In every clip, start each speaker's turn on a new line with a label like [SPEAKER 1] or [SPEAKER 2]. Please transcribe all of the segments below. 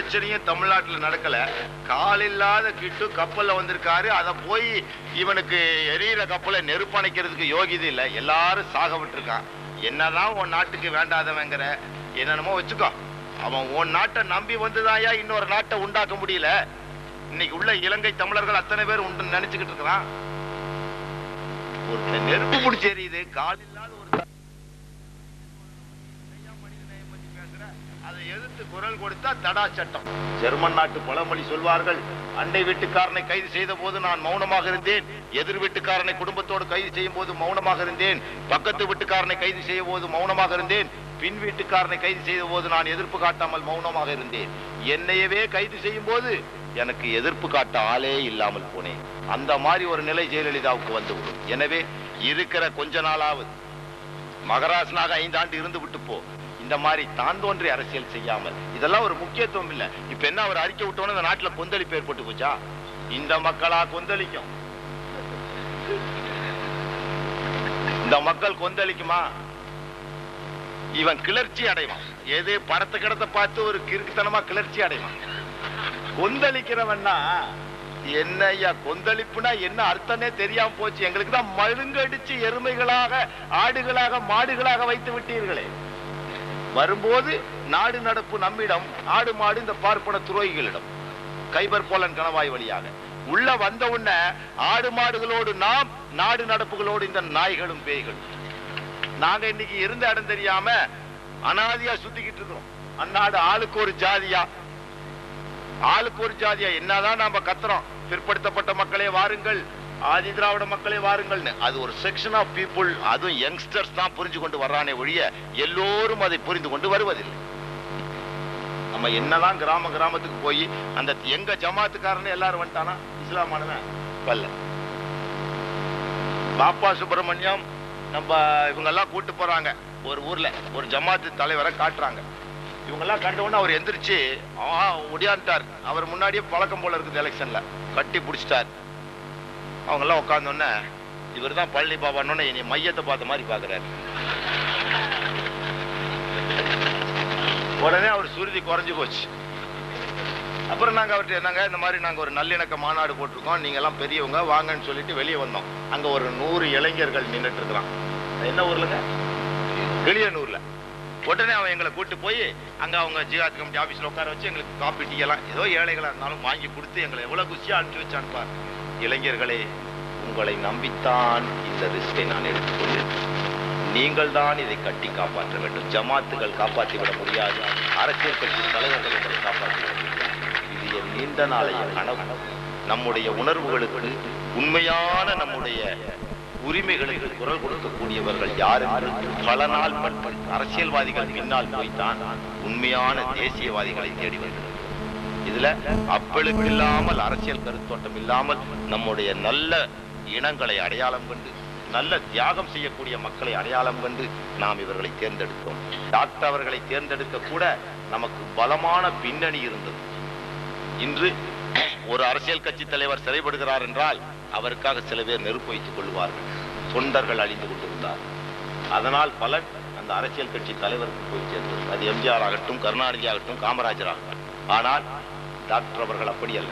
[SPEAKER 1] பிரச்சனையும் தமிழ்நாட்டுல நடக்கல கால் இல்லாத கிட்டு கப்பல்ல வந்திருக்காரு அத போய் இவனுக்கு எரியிற கப்பலை நெருப்பணைக்கிறதுக்கு யோகிதை இல்ல எல்லாரும் சாக விட்டுருக்கான் என்னதான் உன் நாட்டுக்கு வேண்டாதவங்கிற என்னென்னமோ வச்சுக்கோ அவன் உன் நாட்டை நம்பி வந்துதாயா இன்னொரு நாட்டை உண்டாக்க முடியல இன்னைக்கு உள்ள இலங்கை தமிழர்கள் அத்தனை பேர் உண்டு நினைச்சுக்கிட்டு இருக்கிறான் ஒரு நெருப்பு பிடிச்சி எரியுது கால் இல்லாத ஒரு ஐயா, மனிதநேயம் பத்தி பேசுற, அதை எதிர்த்து குரல் கொடுத்தா தடா சட்டம் ஜெர்மன் நாட்டு பழமொழி சொல்வார்கள் அண்டை வீட்டுக்காரனை கைது செய்த போது நான் மௌனமாக இருந்தேன் எதிர் வீட்டுக்காரனை குடும்பத்தோடு கைது செய்யும் போது மௌனமாக இருந்தேன் பக்கத்து வீட்டுக்காரனை கைது செய்ய போது மௌனமாக இருந்தேன் பின் வீட்டுக்காரனை கைது செய்த போது நான் எதிர்ப்பு காட்டாமல் மௌனமாக இருந்தேன் என்னையவே கைது செய்யும் போது எனக்கு எதிர்ப்பு காட்ட ஆளே இல்லாமல் போனேன் அந்த மாதிரி ஒரு நிலை ஜெயலலிதாவுக்கு வந்துவிடும் எனவே இருக்கிற கொஞ்ச நாளாவது மகராசனாக ஐந்தாண்டு இருந்து விட்டு போ இந்த மாதிரி தான் தோன்றி அரசியல் செய்யாமல் இதெல்லாம் ஒரு முக்கியத்துவம் இல்ல இப்ப என்ன அவர் அறிக்கை விட்டோன்னு இந்த நாட்டுல கொந்தளிப்பு ஏற்பட்டு போச்சா இந்த மக்களா கொந்தளிக்கும் இந்த மக்கள் கொந்தளிக்குமா இவன் கிளர்ச்சி அடைவான் எது படத்தை கிடத்தை பார்த்து ஒரு கிறுக்குத்தனமா கிளர்ச்சி அடைவான் கொந்தளிக்கிறவன்னா என்ன ஐயா கொந்தளிப்புனா என்ன அர்த்தமே தெரியாம போச்சு எங்களுக்கு தான் மழுங்கடிச்சு எருமைகளாக ஆடுகளாக மாடுகளாக வைத்து விட்டீர்களே வரும்போது நாடு நடப்பு நம்மிடம் ஆடு மாடு இந்த பார்ப்பன துரோகிகளிடம் கைபர் போலன் கணவாய் வழியாக உள்ள வந்த உடனே ஆடு மாடுகளோடு நாம் நாடு நடப்புகளோடு இந்த நாய்களும் பேய்களும் நாங்க இன்னைக்கு இருந்த இடம் தெரியாம அனாதியா சுத்திக்கிட்டு இருக்கோம் அந்நாடு ஆளுக்கு ஒரு ஜாதியா ஆளுக்கு ஒரு ஜாதியா என்னதான் நாம கத்துறோம் பிற்படுத்தப்பட்ட மக்களே வாருங்கள் ஆதி திராவிட மக்களே வாருங்கள்னு அது ஒரு செக்ஷன் ஆஃப் பீப்புள் அதுவும் யங்ஸ்டர்ஸ் தான் புரிஞ்சு கொண்டு வர்றானே ஒழிய எல்லோரும் அதை புரிந்து கொண்டு வருவதில்லை நம்ம என்னதான் கிராம கிராமத்துக்கு போய் அந்த எங்க ஜமாத்துக்காரன்னு எல்லாரும் வந்துட்டானா இஸ்லாமானவன் வரல பாப்பா சுப்பிரமணியம் நம்ம இவங்க எல்லாம் கூட்டு போறாங்க ஒரு ஊர்ல ஒரு ஜமாத்து தலைவரை காட்டுறாங்க இவங்க எல்லாம் கண்ட உடனே அவர் எந்திரிச்சு ஆ ஒடியான்ட்டார் அவர் முன்னாடியே பழக்கம் போல இருக்குது எலெக்ஷன்ல கட்டி பிடிச்சிட்டார் அவங்க எல்லாம் உட்கார்ந்த உடனே இவர் தான் பழனி பாபான்னு என்னை மையத்தை பார்த்த மாதிரி பாக்குறாரு உடனே அவர் சுருதி குறைஞ்சு போச்சு அப்புறம் நாங்க அவர்கிட்ட என்னங்க இந்த மாதிரி நாங்க ஒரு நல்லிணக்க மாநாடு போட்டிருக்கோம் நீங்க எல்லாம் பெரியவங்க வாங்கன்னு சொல்லிட்டு வெளியே வந்தோம் அங்க ஒரு நூறு இளைஞர்கள் நின்னுட்டு இருக்கிறான் என்ன ஊர்லங்க கிளியனூர்ல உடனே அவன் எங்களை கூட்டு போய் அங்க அவங்க ஜிஹாத் கமிட்டி ஆபீஸ்ல உட்கார வச்சு எங்களுக்கு காப்பி டீ எல்லாம் ஏதோ ஏழைகளா இருந்தாலும் வாங்கி கொடுத்து எங்களை எவ்வளவு குஷியா அனுப்பிச்சு வச்சான்னு பாரு இளைஞர்களே உங்களை நம்பித்தான் இந்த ரிஸ்கை நான் எடுத்துக்கொண்டேன் நீங்கள் தான் இதை கட்டி காப்பாற்ற வேண்டும் ஜமாத்துகள் காப்பாற்றி விட முடியாது அரசியல் கட்சி தலைவர்கள் உங்களை காப்பாற்றி விட முடியாது இது என் நீண்ட நாளைய கனவு நம்முடைய உணர்வுகளுக்கு உண்மையான நம்முடைய உரிமைகளுக்கு குரல் கொடுக்கக்கூடியவர்கள் யார் என்று பல நாள் பட்டு அரசியல்வாதிகள் பின்னால் போய்த்தான் உண்மையான தேசியவாதிகளை தேடி வந்தது இதுல அப்பளுக்கு இல்லாமல் அரசியல் கருத்தோட்டம் இல்லாமல் நம்முடைய நல்ல இனங்களை அடையாளம் கண்டு நல்ல தியாகம் செய்யக்கூடிய மக்களை அடையாளம் கண்டு நாம் இவர்களை தேர்ந்தெடுத்தோம் டாக்டர் அவர்களை தேர்ந்தெடுக்க கூட நமக்கு பலமான பின்னணி இருந்தது இன்று ஒரு அரசியல் கட்சி தலைவர் சிறைப்படுகிறார் என்றால் அவருக்காக சில பேர் நெருப்பு வைத்துக் கொள்வார்கள் தொண்டர்கள் அழிந்து கொண்டிருந்தார் அதனால் பலன் அந்த அரசியல் கட்சி தலைவருக்கு போய் சேர்ந்தது அது எம்ஜிஆர் ஆகட்டும் கருணாநிதி ஆகட்டும் காமராஜர் ஆகட்டும் ஆனால் டாக்டர் அவர்கள் அப்படி அல்ல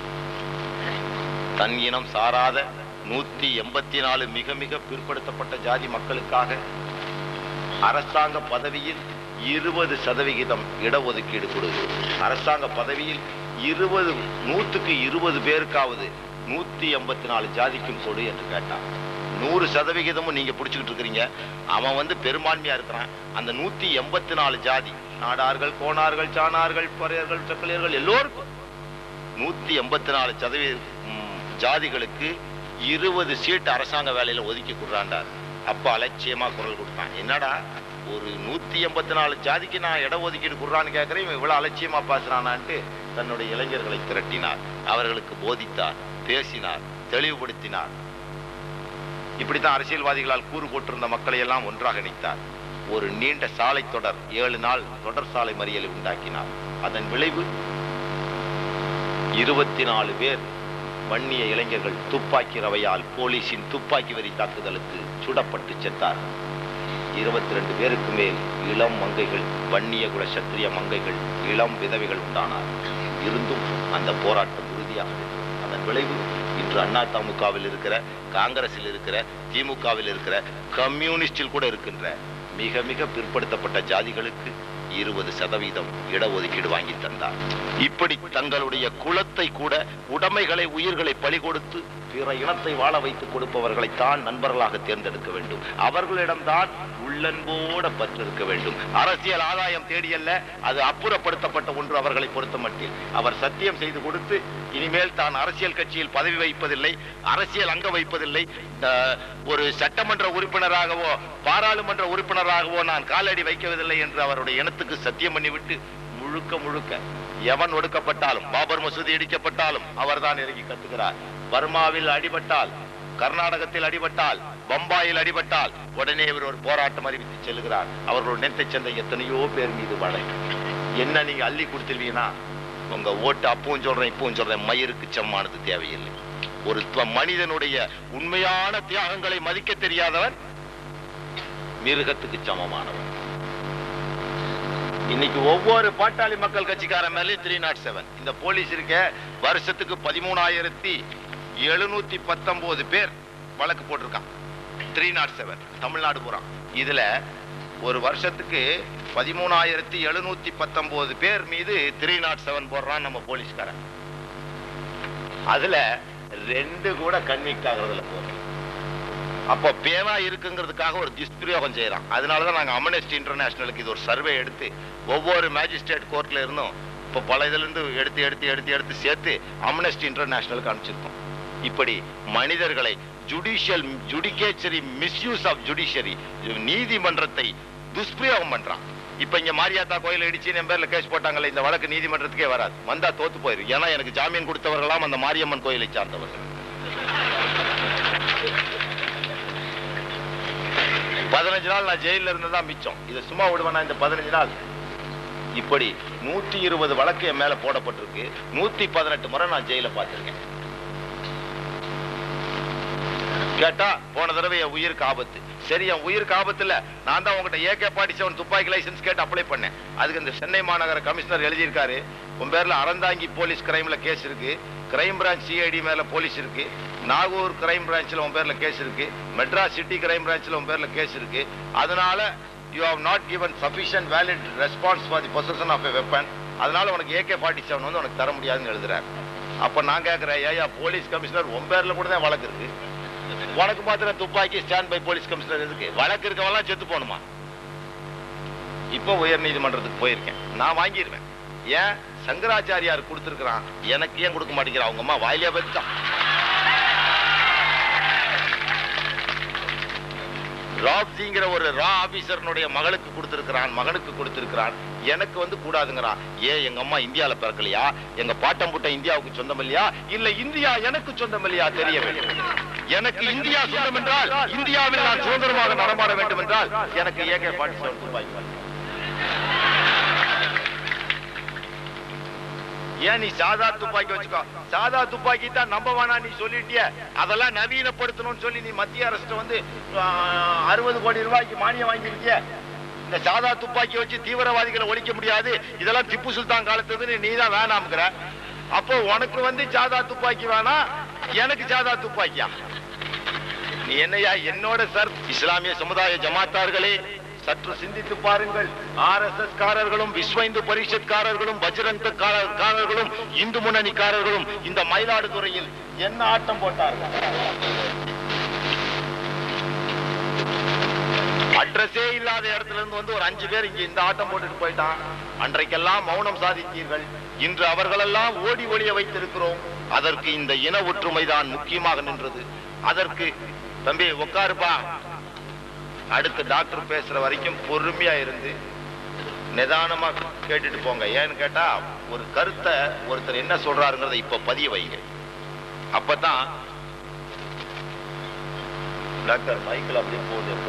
[SPEAKER 1] தன் இனம் சாராத நூத்தி எண்பத்தி நாலு மிக மிக பிற்படுத்தப்பட்ட ஜாதி மக்களுக்காக அரசாங்க பதவியில் இருபது சதவிகிதம் இடஒதுக்கீடு கொடுக்கிறது அரசாங்க பதவியில் இருபது நூத்துக்கு இருபது பேருக்காவது நூத்தி எண்பத்தி நாலு ஜாதிக்கும் கொடு என்று கேட்டான் நூறு சதவிகிதமும் நீங்க பிடிச்சுக்கிட்டு இருக்கிறீங்க அவன் வந்து பெரும்பான்மையா இருக்கிறான் அந்த நூத்தி எண்பத்தி நாலு ஜாதி நாடார்கள் கோணார்கள் சாணார்கள் பறையர்கள் சக்கலியர்கள் எல்லோருக்கும் நூத்தி எண்பத்தி நாலு சதவீத ம், ஜாதிகளுக்கு இருபது சீட் அரசாங்க வேலையில ஒதுக்கி கொடுறாண்டார் அப்ப அலட்சியமா குரல் கொடுத்தான் என்னடா ஒரு நூத்தி எண்பத்தி நாலு ஜாதிக்கு நான் இட ஒதுக்கீடு கொடுறான்னு கேட்கிறேன் இவன் இவ்வளவு அலட்சியமா பேசுறானான்ட்டு தன்னுடைய இளைஞர்களை திரட்டினார் அவர்களுக்கு போதித்தார் பேசினார் தெளிவுபடுத்தினார் இப்படித்தான் அரசியல்வாதிகளால் கூறு போட்டிருந்த மக்களை எல்லாம் ஒன்றாக இணைத்தார் ஒரு நீண்ட சாலை தொடர் ஏழு நாள் தொடர் சாலை மறியலை உண்டாக்கினார் அதன் விளைவு இருபத்தி நாலு பேர் வன்னிய இளைஞர்கள் துப்பாக்கி ரவையால் போலீசின் துப்பாக்கி வெறி தாக்குதலுக்கு சுடப்பட்டு செத்தார் இருபத்தி ரெண்டு பேருக்கு மேல் இளம் மங்கைகள் வன்னிய குல சத்திரிய மங்கைகள் இளம் விதவைகள் உண்டானார் இருந்தும் அந்த போராட்டம் உறுதியாக நின்றது. அதன் விளைவு இன்று அண்ணா திமுகவில் இருக்கிற காங்கிரஸில் இருக்கிற திமுகவில் இருக்கிற கம்யூனிஸ்டில் கூட இருக்கின்ற மிக மிக பிற்படுத்தப்பட்ட ஜாதிகளுக்கு இருபது சதவீதம் இடஒதுக்கீடு வாங்கி தந்தார் இப்படி தங்களுடைய குலத்தை கூட உடைமைகளை உயிர்களை பலி கொடுத்து பிற இனத்தை வாழ வைத்து கொடுப்பவர்களைத்தான் நண்பர்களாக தேர்ந்தெடுக்க வேண்டும் அவர்களிடம்தான் உள்ளன்போட பற்றிருக்க வேண்டும் அரசியல் ஆதாயம் தேடியல்ல அது அப்புறப்படுத்தப்பட்ட ஒன்று அவர்களை பொறுத்த மட்டில் அவர் சத்தியம் செய்து கொடுத்து இனிமேல் தான் அரசியல் கட்சியில் பதவி வைப்பதில்லை அரசியல் அங்க வைப்பதில்லை அஹ், ஒரு சட்டமன்ற உறுப்பினராகவோ பாராளுமன்ற உறுப்பினராகவோ நான் காலடி வைக்கவதில்லை என்று அவருடைய இனத்துக்கு சத்தியம் பண்ணிவிட்டு முழுக்க முழுக்க எவன் ஒடுக்கப்பட்டாலும் பாபர் மசூதி இடிக்கப்பட்டாலும் அவர்தான் இறங்கி கத்துகிறார் பர்மாவில் அடிபட்டால் கர்நாடகத்தில் அடிபட்டால் பம்பாயில் அடிபட்டால் உடனே இவர் ஒரு போராட்டம் அறிவித்து செல்கிறார் அவர்களோட நெத்தை சேர்ந்த எத்தனையோ பேர் மீது வலை என்ன நீங்க அள்ளி கொடுத்துருவீங்கன்னா உங்க ஓட்டு அப்பவும் சொல்றேன் இப்பவும் சொல்றேன் மயிருக்கு செம்மானது தேவையில்லை ஒரு த- மனிதனுடைய உண்மையான தியாகங்களை மதிக்க தெரியாதவன் மிருகத்துக்கு சமமானவன் இன்னைக்கு ஒவ்வொரு பாட்டாளி மக்கள் கட்சிக்காரன் மேலேயும் த்ரீ நாட் செவன் இந்த போலீஸ் இருக்க வருஷத்துக்கு பதிமூணாயிரத்தி எழுநூத்தி பத்தொன்பது பேர் வழக்கு போட்டிருக்கான் த்ரீ நாட் செவன் தமிழ்நாடு பூரா இதுல ஒரு வருஷத்துக்கு பதிமூணாயிரத்தி எழுநூத்தி பத்தொன்பது பேர் மீது த்ரீ நாட் செவன் போடுறான் நம்ம போலீஸ்காரன் அதுல ரெண்டு கூட கன்விக்ட் ஆகுறதுல போறோம் அப்போ பேனா இருக்குங்கிறதுக்காக ஒரு துஷ்பிரயோகம் செய்யறான் அதனாலதான் நாங்க அமனஸ்டி இன்டர்நேஷனலுக்கு இது ஒரு சர்வே எடுத்து ஒவ்வொரு மேஜிஸ்ட்ரேட் கோர்ட்ல இருந்தும் இப்போ பல இதுல இருந்து எடுத்து எடுத்து எடுத்து எடுத்து சேர்த்து அமனஸ்டி இன்டர்நேஷனலுக்கு அனுப்பிச்சிருக்கோம் இப்படி மனிதர்களை judicial judicature misuse of judiciary நீதிமன்றத்தை துஷ்பிரயோகம் பண்றான் இப்ப இங்க மாரியாத்தா கோயில் இடிச்சு என் பேர்ல கேஸ் போட்டாங்கல்ல இந்த வழக்கு நீதிமன்றத்துக்கே வராது வந்தா தோத்து போயிரு ஏன்னா எனக்கு ஜாமீன் கொடுத்தவர்களாம் அந்த மாரியம்மன் கோயிலை சார்ந்தவர்கள் பதினஞ்சு நாள் நான் ஜெயில இருந்து தான் மிச்சம் இதை சும்மா விடுவேனா இந்த பதினஞ்சு நாள் இப்படி நூத்தி இருபது வழக்கு என் மேல போடப்பட்டிருக்கு நூத்தி பதினெட்டு முறை நான் ஜெயில பார்த்திருக்கேன் கேட்டா போன தடவை என் உயிருக்கு ஆபத்து சரி என் உயிருக்கு ஆபத்து இல்ல நான் தான் உங்ககிட்ட ஏகே பாட்டி செவன் துப்பாக்கி லைசன்ஸ் கேட்டு அப்ளை பண்ணேன் அதுக்கு இந்த சென்னை மாநகர கமிஷனர் எழுதியிருக்காரு உன் பேர்ல அறந்தாங்கி போலீஸ் கிரைம்ல கேஸ் இருக்கு கிரைம் பிரான்ச் சிஐடி மேல போலீஸ் இருக்கு நாகூர் கிரைம் பிரான்ச்ல உன் பேர்ல கேஸ் இருக்கு மெட்ராஸ் சிட்டி கிரைம் பிரான்ச்ல உன் பேர்ல கேஸ் இருக்கு அதனால you have not given sufficient valid response for the possession of a weapon அதனால உனக்கு ஏகே ஃபார்ட்டி செவன் வந்து உனக்கு தர முடியாதுன்னு எழுதுறாரு அப்ப நான் கேட்கிறேன் ஏயா போலீஸ் கமிஷனர் உன் பேர்ல கூட தான் வழக்கு இருக்கு உனக்கு மாத்திரம் துப்பாக்கி ஸ்டாண்ட் பை போலீஸ் கமிஷனர் எதுக்கு வழக்கு இருக்கவெல்லாம் செத்து போகணுமா இப்போ உயர் நீதிமன்றத்துக்கு போயிருக்கேன் நான் வாங்கிடுவேன் ஏன் சங்கராச்சாரியார் கொடுத்திருக்கிறான் எனக்கு ஏன் கொடுக்க மாட்டேங்கிறான் அவங்க அம்மா வாயிலே வச்சான் ராப்ஸிங்கிற ஒரு ரா ஆபீசர்னுடைய மகளுக்கு கொடுத்திருக்கிறான் மகனுக்கு கொடுத்திருக்கிறான் எனக்கு வந்து கூடாதுங்கிறான் ஏன் எங்க அம்மா இந்தியால பிறக்கலையா எங்க பாட்டம் புட்ட இந்தியாவுக்கு சொந்தம் இல்லையா இல்ல இந்தியா எனக்கு சொந்தம் இல்லையா தெரிய வேண்டும் எனக்கு இந்தியா சொந்தம் என்றால் இந்தியாவில் நான் சுதந்திரமாக நடமாட வேண்டும் என்றால் எனக்கு ஏகே ஃபார்ட்டி செவன் துப்பாக்கி ஏன் நீ சாதா துப்பாக்கி வச்சுக்கோ சாதா துப்பாக்கி தான் நம்ப வேணாம் நீ சொல்லிட்டிய அதெல்லாம் நவீனப்படுத்தணும்னு சொல்லி நீ மத்திய அரசு வந்து அறுபது கோடி ரூபாய்க்கு மானியம் வாங்கியிருக்கிய இந்த சாதா துப்பாக்கி வச்சு தீவிரவாதிகளை ஒழிக்க முடியாது இதெல்லாம் திப்பு சுல்தான் காலத்துக்கு நீ தான் வேணாம்ங்கிற அப்போ உனக்கு வந்து சாதா துப்பாக்கி வேணாம் எனக்கு சாதா துப்பாக்கியா நீ என்னையா என்னோட சார் இஸ்லாமிய சமுதாய ஜமாத்தார்களே சற்று சிந்தித்து பாருங்கள் ஆர் எஸ் எஸ் காரர்களும் விஸ்வ இந்து பரிஷத்காரர்களும் பஜ்ரங்க காரர்களும் இந்து முன்னணிக்காரர்களும் இந்த மயிலாடுதுறையில் என்ன ஆட்டம் போட்டார்கள் அட்ரஸே இல்லாத இடத்துல இருந்து வந்து ஒரு அஞ்சு பேர் இங்க இந்த ஆட்டம் போட்டுட்டு போயிட்டான் அன்றைக்கெல்லாம் மௌனம் சாதித்தீர்கள் இன்று அவர்களெல்லாம் ஓடி ஒளிய வைத்திருக்கிறோம் அதற்கு இந்த இன ஒற்றுமைதான் முக்கியமாக நின்றது அதற்கு தம்பி உட்காருப்பா அடுத்து டாக்டர் பேசுற வரைக்கும் பொறுமையா இருந்து நிதானமா கேட்டுட்டு போங்க ஏன்னு கேட்டா ஒரு கருத்தை ஒருத்தர் என்ன சொல்றாருங்கிறத இப்ப பதிய வைங்க அப்பதான் டாக்டர் மைக்கிள் அப்படியே போகுது இப்போ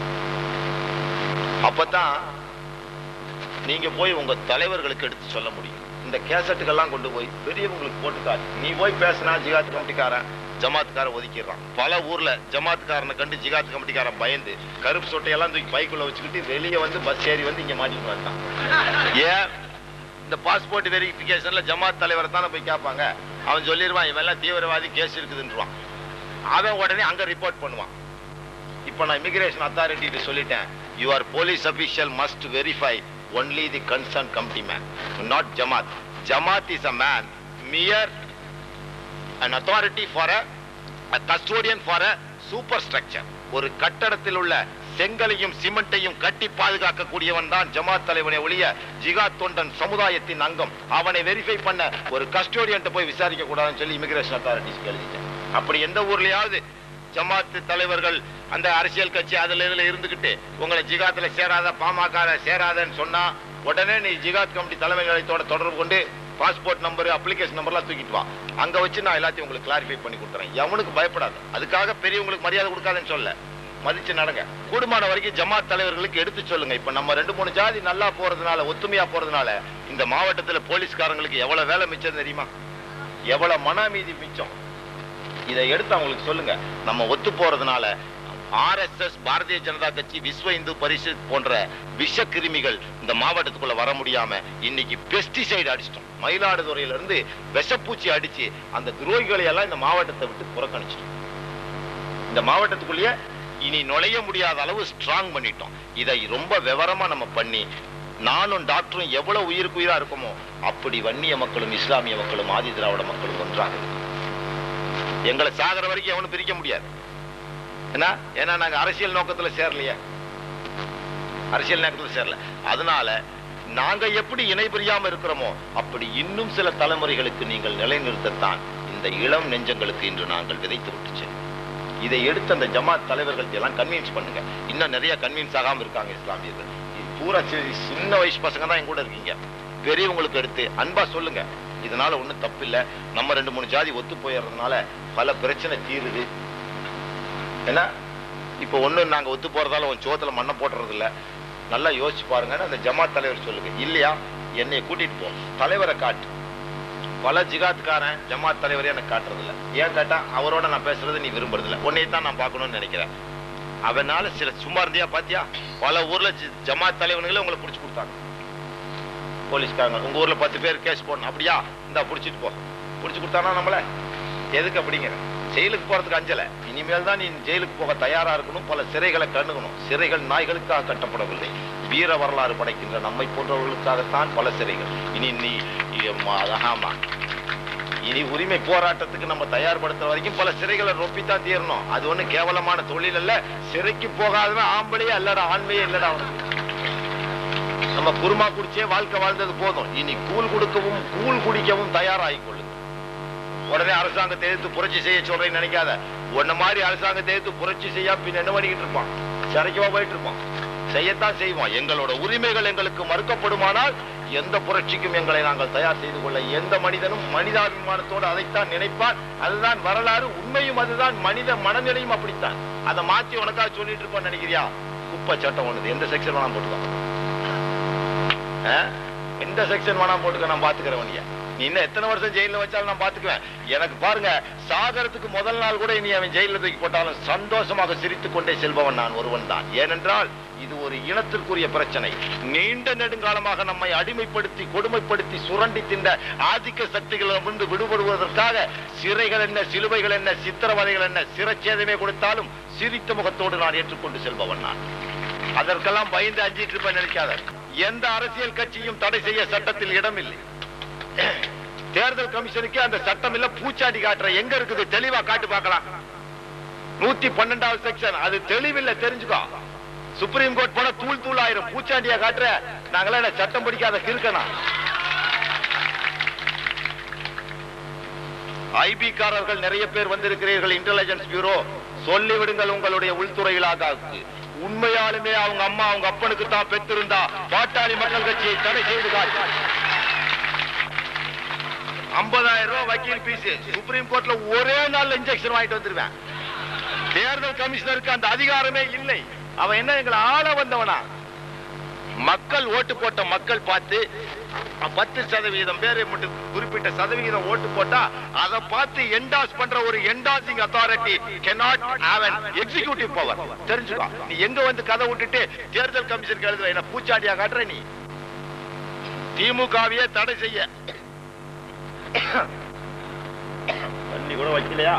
[SPEAKER 1] அப்பதான் நீங்க போய் உங்க தலைவர்களுக்கு எடுத்து சொல்ல முடியும் இந்த கேசட்டுகள்லாம் கொண்டு போய் பெரியவங்களுக்கு போட்டு காட்டு நீ போய் பேசினா ஜிகாத் கமிட்டிக்காரன் ஜமாத்கார ஒதுக்கிடுறான் பல ஊர்ல ஜமாத்காரனை கண்டு ஜிகாத் கமிட்டிக்காரன் பயந்து கருப்பு சொட்டையெல்லாம் தூக்கி பைக்குள்ள வச்சுக்கிட்டு வெளியே வந்து பஸ் ஏறி வந்து இங்க மாட்டிட்டு வந்தான் ஏன் இந்த பாஸ்போர்ட் வெரிஃபிகேஷன்ல ஜமாத் தலைவரை தானே போய் கேட்பாங்க அவன் சொல்லிடுவான் இவன் எல்லாம் தீவிரவாதி கேஸ் இருக்குதுன்றான் அவன் உடனே அங்க ரிப்போர்ட் பண்ணுவான் இப்போ நான் இமிகிரேஷன் அத்தாரிட்டி சொல்லிட்டேன் your police official must verify only the concern committee man not jamaat jamaat is a man mere an authority for a, a custodian for a superstructure ஒரு கட்டடத்தில் உள்ள செங்கலையும் சிமெண்ட்டையும் கட்டி பாதுகாக்கக்கூடியவன் தான் ஜமாத் தலைவனை ஒழிய ஜிகாத் தொண்டன் சமுதாயத்தின் அங்கம் அவனை வெரிஃபை பண்ண ஒரு கஸ்டோடியன்ட்ட போய் விசாரிக்க கூடாதுன்னு சொல்லி இமிகிரேஷன் அத்தாரிட்டிஸ் எழுதிட்டேன் அப்படி எந்த ஊர்லயாவது ஜமாத் தலைவர்கள் அந்த அரசியல் கட்சி அதுல இதுல இருந்துகிட்டு உங்களை ஜிகாத்துல சேராத பாமக சேராதன்னு சொன்னா உடனே நீ ஜிகாத் கமிட்டி தலைமை நிலையத்தோட தொடர்பு கொண்டு பாஸ்போர்ட் நம்பர் அப்ளிகேஷன் நம்பர்லாம் தூக்கிட்டு வா அங்க வச்சு நான் எல்லாத்தையும் உங்களுக்கு கிளாரிஃபை பண்ணி கொடுத்துறேன் எவனுக்கு பயப்படாது அதுக்காக பெரியவங்களுக்கு மரியாதை கொடுக்காதுன்னு சொல்ல மதிச்சு நடங்க கூடுமான வரைக்கும் ஜமாத் தலைவர்களுக்கு எடுத்து சொல்லுங்க இப்ப நம்ம ரெண்டு மூணு ஜாதி நல்லா போறதுனால ஒத்துமையா போறதுனால இந்த மாவட்டத்துல போலீஸ்காரங்களுக்கு எவ்வளவு வேலை மிச்சம் தெரியுமா எவ்வளவு மன அமைதி மிச்சம் இதை எடுத்து அவங்களுக்கு சொல்லுங்க நம்ம ஒத்து போறதுனால ஆர்எஸ்எஸ் பாரதிய ஜனதா கட்சி விஸ்வ இந்து பரிஷத் போன்ற விஷ கிருமிகள் இந்த மாவட்டத்துக்குள்ள வர முடியாம இன்னைக்கு பெஸ்டிசைடு அடிச்சிட்டோம் மயிலாடுதுறையில இருந்து விஷப்பூச்சி அடிச்சு அந்த துரோகிகளை எல்லாம் இந்த மாவட்டத்தை விட்டு புறக்கணிச்சிட்டோம் இந்த மாவட்டத்துக்குள்ளேயே இனி நுழைய முடியாத அளவு ஸ்ட்ராங் பண்ணிட்டோம் இதை ரொம்ப விவரமா நம்ம பண்ணி நானும் டாக்டரும் எவ்வளவு உயிருக்கு உயிரா இருக்குமோ அப்படி வன்னிய மக்களும் இஸ்லாமிய மக்களும் ஆதி திராவிட மக்களும் ஒன்றாக இருக்கணும். எங்களை சாகிற வரைக்கும் எவனும் பிரிக்க முடியாது என்ன ஏன்னா நாங்க அரசியல் நோக்கத்துல சேரலையே அரசியல் நோக்கத்துல சேரல அதனால நாங்க எப்படி இணை பிரியாம இருக்கிறோமோ அப்படி இன்னும் சில தலைமுறைகளுக்கு நீங்கள் நிலைநிறுத்தத்தான் இந்த இளம் நெஞ்சங்களுக்கு இன்று நாங்கள் விதைத்து விட்டுச்சு இதை எடுத்து அந்த ஜமாத் தலைவர்கள் எல்லாம் கன்வின்ஸ் பண்ணுங்க இன்னும் நிறைய கன்வின்ஸ் ஆகாம இருக்காங்க இஸ்லாமியர்கள் இது பூரா சி- சின்ன வயசு பசங்க தான் என் கூட இருக்கீங்க பெரியவங்களுக்கு எடுத்து அன்பா சொல்லுங்க இதனால ஒண்ணும் தப்பு இல்ல நம்ம ரெண்டு மூணு ஜாதி ஒத்து போயிடுறதுனால பல பிரச்சனை தீருது என்ன இப்போ ஒண்ணு நாங்க ஒத்து போறதால உன் சோத்துல மண்ணை போடுறது இல்ல நல்லா யோசிச்சு பாருங்கன்னு அந்த ஜமாத் தலைவர் சொல்லுங்க இல்லையா என்னை கூட்டிட்டு போ தலைவரை காட்டு பல ஜிகாத்காரன் ஜமாத் தலைவரே எனக்கு காட்டுறது இல்ல ஏன் கேட்டா அவரோட நான் பேசுறது நீ விரும்புறது இல்ல உன்னை தான் நான் பார்க்கணும்னு நினைக்கிறேன் அவனால சில சும்மா இருந்தியா பாத்தியா பல ஊர்ல ஜி- ஜமாத் தலைவனுங்களே உங்களை புடிச்சு கொடுத்தாங்க போலீஸ்காரங்க உங்க ஊர்ல பத்து பேர் கேஸ் போடணும் அப்படியா இந்தா புடிச்சிட்டு போ புடிச்சு கொடுத்தானா நம்மள எதுக்கு அப்படிங்கிற ஜெயிலுக்கு போறதுக்கு அஞ்சல இனிமேல் தான் நீ ஜெயிலுக்கு போக தயாரா இருக்கணும் பல சிறைகளை கண்ணுகணும் சிறைகள் நாய்களுக்காக கட்டப்படவில்லை வீர வரலாறு படைக்கின்ற நம்மை போன்றவர்களுக்காகத்தான் பல சிறைகள் இனி நீ எம்மா, ஆமா இனி உரிமை போராட்டத்துக்கு நம்ம தயார்படுத்துற வரைக்கும் பல சிறைகளை ரொப்பித்தான் தீரணும் அது ஒண்ணு கேவலமான தொழில் அல்ல சிறைக்கு போகாதவன் ஆம்பளையே அல்லடா ஆண்மையே இல்லடா அவனுக்கு நம்ம குருமா குடிச்சே வாழ்க்கை வாழ்ந்தது போதும் இனி கூழ் கொடுக்கவும் கூழ் குடிக்கவும் தயாராகிக் கொள்ளுங்க உடனே அரசாங்கத்தை எதிர்த்து புரட்சி செய்ய சொல்றேன்னு நினைக்காத உன்ன மாதிரி அரசாங்கத்தை எதிர்த்து புரட்சி செய்ய பின் என்ன பண்ணிக்கிட்டு இருப்பான் சிறைக்கவா போயிட்டு இருப்பான் செய்யத்தான் செய்வோம் எங்களோட உரிமைகள் எங்களுக்கு மறுக்கப்படுமானால் எந்த புரட்சிக்கும் எங்களை நாங்கள் தயார் செய்து கொள்ள எந்த மனிதனும் மனிதாபிமானத்தோடு அதைத்தான் நினைப்பான் அதுதான் வரலாறு உண்மையும் அதுதான் மனித மனநிலையும் அப்படித்தான் அதை மாத்தி உனக்காக சொல்லிட்டு இருப்பான்னு நினைக்கிறியா குப்பை சட்டம் ஒண்ணுது எந்த செக்ஷன் வேணாம் போட்டுக்கோ ஆ? எந்த செக்ஷன் வேணா போட்டுக்க நான் பாத்துக்கிறேன் நீ நீ இன்னும் எத்தனை வருஷம் ஜெயில வச்சாலும் நான் பாத்துக்குவேன் எனக்கு பாருங்க சாகரத்துக்கு முதல் நாள் கூட நீ அவன் ஜெயில தூக்கி போட்டாலும் சந்தோஷமாக சிரித்துக் கொண்டே செல்பவன் நான் ஒருவன் தான் ஏனென்றால் இது ஒரு இனத்திற்குரிய பிரச்சனை நீண்ட நெடுங்காலமாக நம்மை அடிமைப்படுத்தி கொடுமைப்படுத்தி சுரண்டி தின்ற ஆதிக்க சக்திகளிடமிருந்து விடுபடுவதற்காக சிறைகள் என்ன சிலுவைகள் என்ன சித்திரவதைகள் என்ன சிரச்சேதமே கொடுத்தாலும் சிரித்த முகத்தோடு நான் ஏற்றுக்கொண்டு செல்பவன் நான் அதற்கெல்லாம் பயந்து அஞ்சிட்டு இருப்பேன் நினைக்காத எந்த அரசியல் கட்சியும் தடை செய்ய சட்டத்தில் இடமில்லை தேர்தல் கமிஷனுக்கு அந்த சட்டம் இல்ல பூச்சாண்டி காட்டுற எங்க இருக்குது தெளிவா காட்டு பார்க்கலாம் நூத்தி பன்னெண்டாவது செக்ஷன் அது தெளிவில்லை தெரிஞ்சுக்கோ சுப்ரீம் கோர்ட் போன தூள் தூள் ஆயிரும் பூச்சாண்டியா காட்டுற நாங்களா என்ன சட்டம் படிக்காத கிறுக்கனா ஐபி காரர்கள் நிறைய பேர் வந்திருக்கிறீர்கள் இன்டெலிஜென்ஸ் பியூரோ சொல்லிவிடுங்கள் உங்களுடைய உள்துறை இலாகாவுக்கு உண்மையாலுமே அவங்க அம்மா அவங்க அப்பனுக்கு தான் பெற்றிருந்தா பாட்டாளி மக்கள் கட்சியை தடை செய்து காட்டு ஐம்பதாயிரம் ரூபாய் வக்கீல் பீஸ் சுப்ரீம் கோர்ட்ல ஒரே நாள் இன்ஜெக்ஷன் வாங்கிட்டு வந்துருவேன் தேர்தல் கமிஷனருக்கு அந்த அதிகாரமே இல்லை அவன் என்ன எங்களை ஆள வந்தவனா மக்கள் ஓட்டு போட்ட மக்கள் பார்த்து பத்து சதவீதம் பேர் மட்டும் குறிப்பிட்ட சதவிகிதம் ஓட்டு போட்டா அதை பார்த்து என்டாஸ் பண்ற ஒரு endorsing authority cannot have an executive power தெரிஞ்சுக்கோ நீ எங்க வந்து கதை விட்டுட்டு தேர்தல் கமிஷனுக்கு எழுதுற என்ன பூச்சாண்டியா காட்டுற நீ திமுகவையே தடை செய்ய தண்ணி கூட வைக்கலையா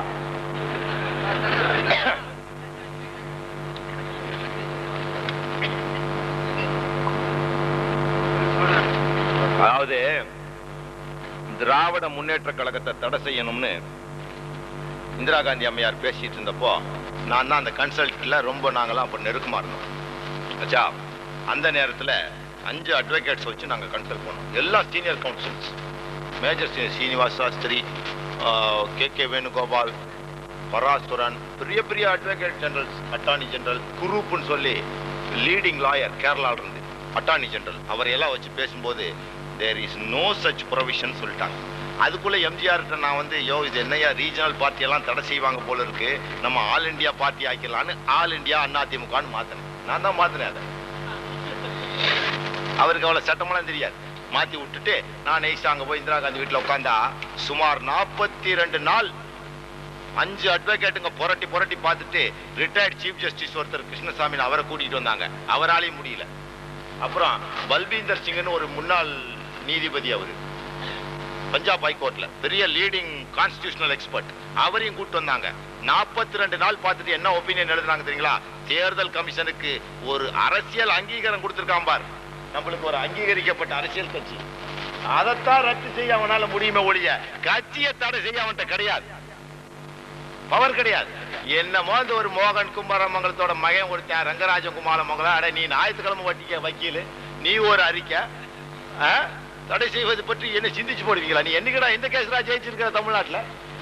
[SPEAKER 1] அதாவது திராவிட முன்னேற்ற கழகத்தை தடை செய்யணும்னு இந்திரா காந்தி அம்மையார் பேசிட்டு இருந்தப்போ நான் தான் அந்த கன்சல்ட்ல ரொம்ப நாங்களாம் அப்ப நெருக்கமா இருந்தோம் ஆச்சா அந்த நேரத்துல அஞ்சு அட்வொகேட்ஸ் வச்சு நாங்க கன்சல்ட் பண்ணோம் எல்லா senior counsels major senior Srinivas Sastri K K Venugopal Parasaran பெரிய பெரிய அட்வொகேட் ஜெனரல்ஸ் அட்டார்னி ஜெனரல் குரூப்னு சொல்லி லீடிங் லாயர் கேரளால இருந்து அட்டார்னி ஜெனரல் அவரையெல்லாம் வச்சு பேசும்போது there is no such provision சொல்லிட்டாங்க அதுக்குள்ள எம்ஜிஆர்கிட்ட நான் வந்து யோ இது என்னையா ரீஜனல் பார்ட்டி எல்லாம் தடை செய்வாங்க போல இருக்கு நம்ம ஆல் இந்தியா பார்ட்டி ஆக்கிடலான்னு ஆல் இந்தியா அண்ணா திமுகன்னு மாத்தினேன் நான் தான் மாத்தினேன் அதை அவருக்கு அவ்வளவு சட்டமெல்லாம் தெரியாது மாத்தி விட்டுட்டு நான் நெய்ஸா அங்க போய் இந்திரா காந்தி வீட்டுல உட்காந்தா சுமார் நாற்பத்தி ரெண்டு நாள் அஞ்சு அட்வொகேட்டுங்க புரட்டி புரட்டி பார்த்துட்டு ரிட்டையர்ட் சீஃப் ஜஸ்டிஸ் ஒருத்தர் கிருஷ்ணசாமி அவரை கூட்டிட்டு வந்தாங்க அவராலையும் முடியல அப்புறம் பல்பீந்தர் சிங்னு ஒரு முன்னாள் நீதிபதி அவரு பஞ்சாப் ஹைகோர்ட்ல பெரிய லீடிங் கான்ஸ்டிடியூஷனல் எக்ஸ்பர்ட் அவரையும் கூட்டு வந்தாங்க நாற்பத்தி ரெண்டு நாள் பார்த்துட்டு என்ன ஒப்பீனியன் எழுதுனாங்க தெரியுங்களா தேர்தல் கமிஷனுக்கு ஒரு அரசியல் அங்கீகாரம் கொடுத்திருக்கான் பார் நம்மளுக்கு ஒரு அங்கீகரிக்கப்பட்ட அரசியல் கட்சி அதைத்தான் ரத்து செய்ய அவனால முடியுமே ஒழிய கட்சியை தடை செய்ய அவன்கிட்ட கிடையாது பவர் கிடையாது என்னமோ இந்த ஒரு மோகன் குமாரமங்கலத்தோட மகன் ஒருத்தன் ரங்கராஜன் குமாரமங்கலம் அட நீ ஞாயிற்றுக்கிழமை வட்டிக்க வக்கீல் நீ ஒரு அறிக்கை ஆ? தடை செய்வது பற்றி என்ன சிந்திச்சு போடுவீங்களா நீ என்னைக்குடா எந்த கேஸ்ரா ஜெயிச்சிருக்கிற தமிழ்நாட்டுல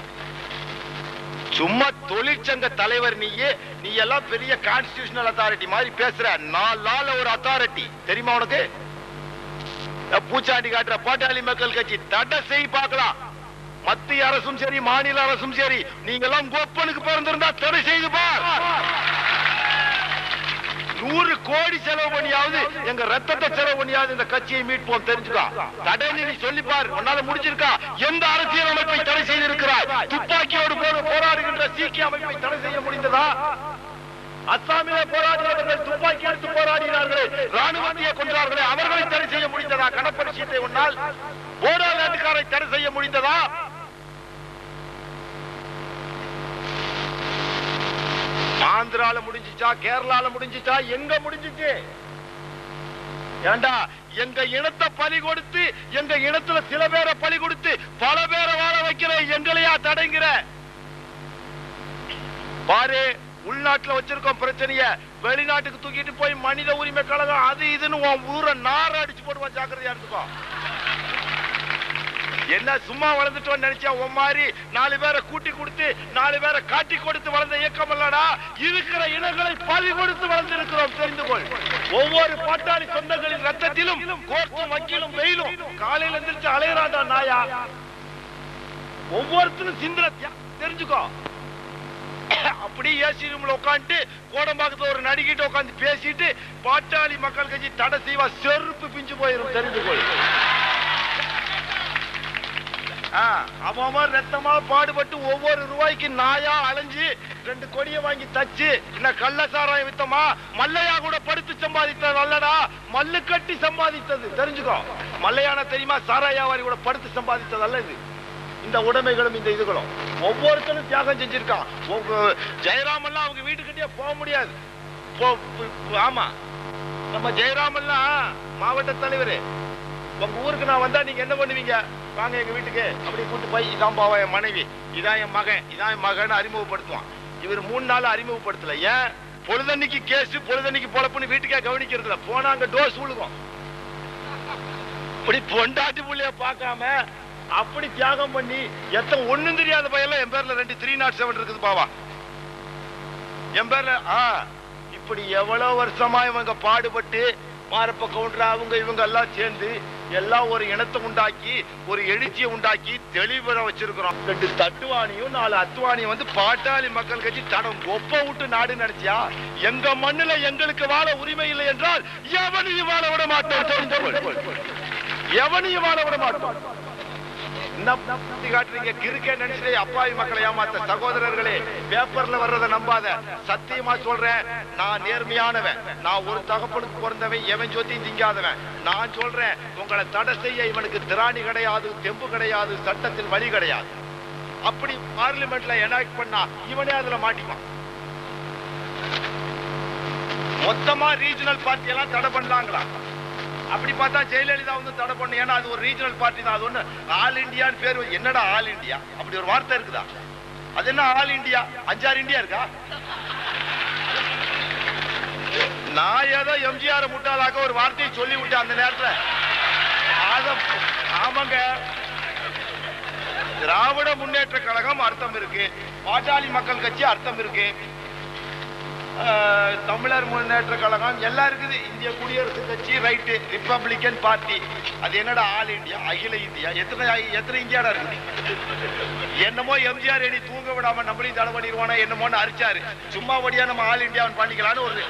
[SPEAKER 1] சும்மா தொழிற்சங்க தலைவர் நீயே நீ எல்லாம் பெரிய கான்ஸ்டிடியூஷனல் அத்தாரிட்டி மாதிரி பேசுற நாலு நாள் ஒரு அத்தாரிட்டி தெரியுமா உனக்கு அஹ் பூச்சாண்டி காட்டுற பாட்டாளி மக்கள் கட்சி தடை செய் பார்க்கலாம் மத்திய அரசும் சரி மாநில அரசும் சரி நீங்க எல்லாம் கோப்பனுக்கு பிறந்திருந்தா தடை செய்து பார் நூறு கோடி செலவு பண்ணியாவது எங்க ரத்தத்தை செலவு பண்ணியாவது இந்த கட்சியை மீட்போம் தெரிஞ்சுக்கா தடை நீ சொல்லிப்பார் உன்னால முடிஞ்சிருக்கா எந்த அரசியல் அமைப்பை தடை செய்திருக்கிறாய் துப்பாக்கியோடு போது போராடுகின்ற சீக்கிய அமைப்பை தடை செய்ய முடிந்ததா அஸ்ஸாமிலே போராடியவர்கள் துப்பாக்கி எடுத்து போராடினார்களே ராணுவத்தையே கொன்றார்களே அவர்களை தடை செய்ய முடிந்ததா கணப்பரிசீத்தை உன்னால் போடா நாட்டுக்காரை தடை செய்ய முடிந்ததா ஆந்திரால முடிஞ்சிச்சா கேரளால முடிஞ்சிச்சா எங்க முடிஞ்சிச்சு ஏண்டா எங்க இனத்தை பலி கொடுத்து எங்க இனத்துல சில பேரை பலி கொடுத்து பல பேரை வாழ வைக்கிற எங்களையா தடைங்கிற பாரு உள்நாட்டுல வச்சிருக்கோம் பிரச்சனைய வெளிநாட்டுக்கு தூக்கிட்டு போய் மனித உரிமை கழகம் அது இதுன்னு உன் ஊரை நார அடிச்சு போடுவான் ஜாக்கிரதையா இருந்துக்கோ என்ன சும்மா வளர்ந்துட்டோம்னு நினைச்சா உன் மாதிரி நாலு பேரை கூட்டி கொடுத்து நாலு பேரை காட்டி கொடுத்து வளர்ந்த இயக்கம் இல்லடா இருக்கிற இனங்களை பலி கொடுத்து வளர்ந்திருக்கிறோம் தெரிந்து கொள் ஒவ்வொரு பாட்டாளி சொந்தங்களின் ரத்தத்திலும் கோர்த்தும் வக்கீலும் வெயிலும் காலையில எந்திரிச்சு அலையறாண்டா நாயா ஒவ்வொருத்தரும் சிந்திர தியா- தெரிஞ்சுக்கோ அப்படி ஏசி ரூம்ல உட்காந்துட்டு கோடம்பாக்கத்துல ஒரு நடிகிட்ட உட்காந்து பேசிட்டு பாட்டாளி மக்கள் கட்சி தடை செய்வா செருப்பு பிஞ்சு போயிரும் தெரிஞ்சுக்கொள் ஆ, அவன் அவன் ரத்தமா பாடுபட்டு ஒவ்வொரு ரூபாய்க்கு நாயா அலைஞ்சு ரெண்டு கொடியை வாங்கி தச்சு என்ன கள்ள சாராயம் வித்தமா மல்லையா கூட படுத்து சம்பாதித்தது அல்லடா மல்லு கட்டி சம்பாதித்தது தெரிஞ்சுக்கோ மல்லையான தெரியுமா சாராயாவாரி கூட படுத்து சம்பாதித்தது அல்ல இது இந்த உடைமைகளும் இந்த இதுகளும் ஒவ்வொருத்தரும் தியாகம் செஞ்சிருக்கான் ஒவ்வொ- ஜெயராம் எல்லாம் அவங்க வீட்டுக்கிட்டே போக முடியாது போ- போ- ஆமா நம்ம ஜெயராம் எல்லாம் மாவட்ட தலைவர் உங்க ஊருக்கு நான் வந்தா நீங்க என்ன பண்ணுவீங்க வாங்க எங்க வீட்டுக்கு அப்படி கூட்டு போய் இதான் பாவா என் மனைவி இதான் என் மகன் இதான் என் மகன் அறிமுகப்படுத்துவான் இவர் மூணு நாள் அறிமுகப்படுத்தல ஏன் பொழுதன்னைக்கு கேஸ் பொழுதன்னைக்கு பொழப்புன்னு வீட்டுக்கே கவனிக்கிறது இல்ல போனா அங்க டோஸ் விழுகும் இப்படி பொண்டாட்டி புள்ளைய பார்க்காம அப்படி தியாகம் பண்ணி எத்தனை ஒண்ணும் தெரியாத பையெல்லாம் என் பேர்ல ரெண்டு த்ரீ நாட் செவன் இருக்குது பாவா என் பேர்ல ஆ இப்படி எவ்வளவு வருஷமா இவங்க பாடுபட்டு மாரப்ப கவுண்டர் அவங்க இவங்க எல்லாம் சேர்ந்து எல்லாம் ஒரு இனத்தை உண்டாக்கி ஒரு எழுச்சியை உண்டாக்கி தெளிவுற வச்சிருக்கிறோம் ரெண்டு தட்டுவாணியும் நாலு அத்துவாணியும் வந்து பாட்டாளி மக்கள் கட்சி தடம் ஒப்ப விட்டு நாடு நினைச்சியா எங்க மண்ணுல எங்களுக்கு வாழ உரிமை இல்லை என்றால் எவனையும் வாழ விட மாட்டோம் தெரிந்து கொள். எவனையும் வாழ விட மாட்டோம் என்ன புத்தி காட்டுறீங்க கிறுக்கே நினைச்சு அப்பாவி மக்களை ஏமாத்த சகோதரர்களே பேப்பர்ல வர்றத நம்பாத சத்தியமா சொல்றேன் நான் நேர்மையானவன் நான் ஒரு தகப்பனுக்கு பிறந்தவன் எவன் சொத்தையும் திங்காதவன் நான் சொல்றேன் உங்களை தடை செய்ய இவனுக்கு திராணி கிடையாது தெம்பு கிடையாது சட்டத்தில் வழி கிடையாது அப்படி பார்லிமெண்ட்ல எனாக்ட் பண்ணா இவனே அதுல மாட்டிப்பான் மொத்தமா ரீஜனல் பார்ட்டி எல்லாம் தடை பண்ணாங்களா அப்படி பார்த்தா ஜெயலலிதா வந்து தடை பண்ணு ஏன்னா அது ஒரு ரீஜனல் பார்ட்டி தான் அது ஒண்ணு ஆல் இந்தியான்னு பேர் வச்சு- என்னடா ஆல் இந்தியா அப்படி ஒரு வார்த்தை இருக்குதா அது என்ன ஆல் இந்தியா அஞ்சாறு இந்தியா இருக்கா நான் ஏதோ எம்ஜிஆர் முட்டாளாக்க ஒரு வார்த்தையை சொல்லி விட்டேன் அந்த நேரத்துல அத ஆமாங்க திராவிட முன்னேற்ற கழகம் அர்த்தம் இருக்கு பாட்டாளி மக்கள் கட்சி அர்த்தம் இருக்கு அஹ், தமிழர் முன்னேற்ற கழகம் எல்லாம் இருக்குது இந்திய குடியரசு கட்சி ரைட்டு ரிப்பப்ளிக்கன் பார்ட்டி அது என்னடா ஆல் இந்தியா அகில இந்தியா எத்தனை எத்தனை இந்தியாடா இருக்குது என்னமோ எம்ஜிஆர் அணி தூங்க விடாம நம்மளையும் தடை பண்ணிடுவானா என்னமோன்னு அரிச்சாரு சும்மா வழியா நம்ம ஆல் இந்தியான்னு பண்ணிக்கலாம்னு ஒரு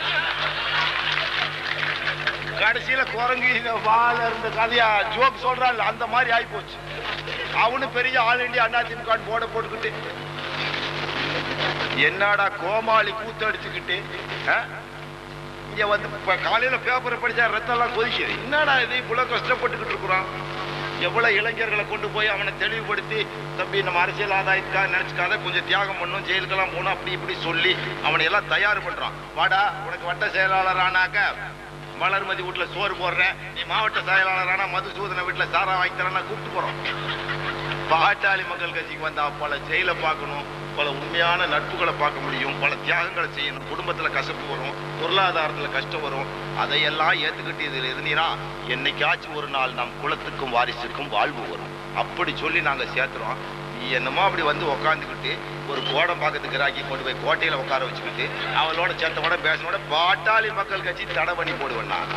[SPEAKER 1] கடைசியில குரங்கு இந்த வாழ இருந்த கதையா ஜோக் சொல்றாள் அந்த மாதிரி ஆகி போச்சு அவனு பெரிய ஆல் இந்தியா அதிமுக போட போட்டுக்கிட்டு என்னடா கோமாளி கூத்தடிச்சுக்கிட்டு ஆ? இங்க வந்து இப்ப காலையில பேப்பரை படிச்சா ரத்தம் எல்லாம் கொதிக்குது என்னடா இது இவ்வளவு கஷ்டப்பட்டுக்கிட்டு இருக்கிறோம் எவ்வளவு இளைஞர்களை கொண்டு போய் அவனை தெளிவுபடுத்தி தம்பி நம்ம அரசியல் ஆதாயத்துக்காக நினைச்சுக்காத கொஞ்சம் தியாகம் பண்ணும் ஜெயிலுக்கெல்லாம் போகணும் அப்படி இப்படி சொல்லி அவனை எல்லாம் தயார் பண்றான் வாடா உனக்கு வட்ட செயலாளர் ஆனாக்க வளர்மதி வீட்டுல சோறு போடுறேன் நீ மாவட்ட செயலாளர் ஆனா மதுசூதன வீட்டுல சாரா வாங்கி தரேன் கூப்பிட்டு போறோம் பாட்டாளி மக்கள் கட்சிக்கு வந்தா பல ஜெயில பார்க்கணும் பல உண்மையான நட்புகளை பார்க்க முடியும் பல தியாகங்களை செய்யணும் குடும்பத்துல கசப்பு வரும் பொருளாதாரத்துல கஷ்டம் வரும் அதையெல்லாம் ஏத்துக்கிட்டு இதுல இருந்தீங்கன்னா என்னைக்காச்சும் ஒரு நாள் நம் குலத்துக்கும் வாரிசுக்கும் வாழ்வு வரும் அப்படி சொல்லி நாங்க சேர்த்துறோம் நீ என்னமோ அப்படி வந்து உக்காந்துக்கிட்டு ஒரு கோடம் பார்க்கறதுக்கு ராக்கி கொண்டு போய் கோட்டையில உட்கார வச்சுக்கிட்டு அவளோட சேர்த்தோட பேசினோட பாட்டாளி மக்கள் கட்சி தடை பண்ணி போடுவேன் நான்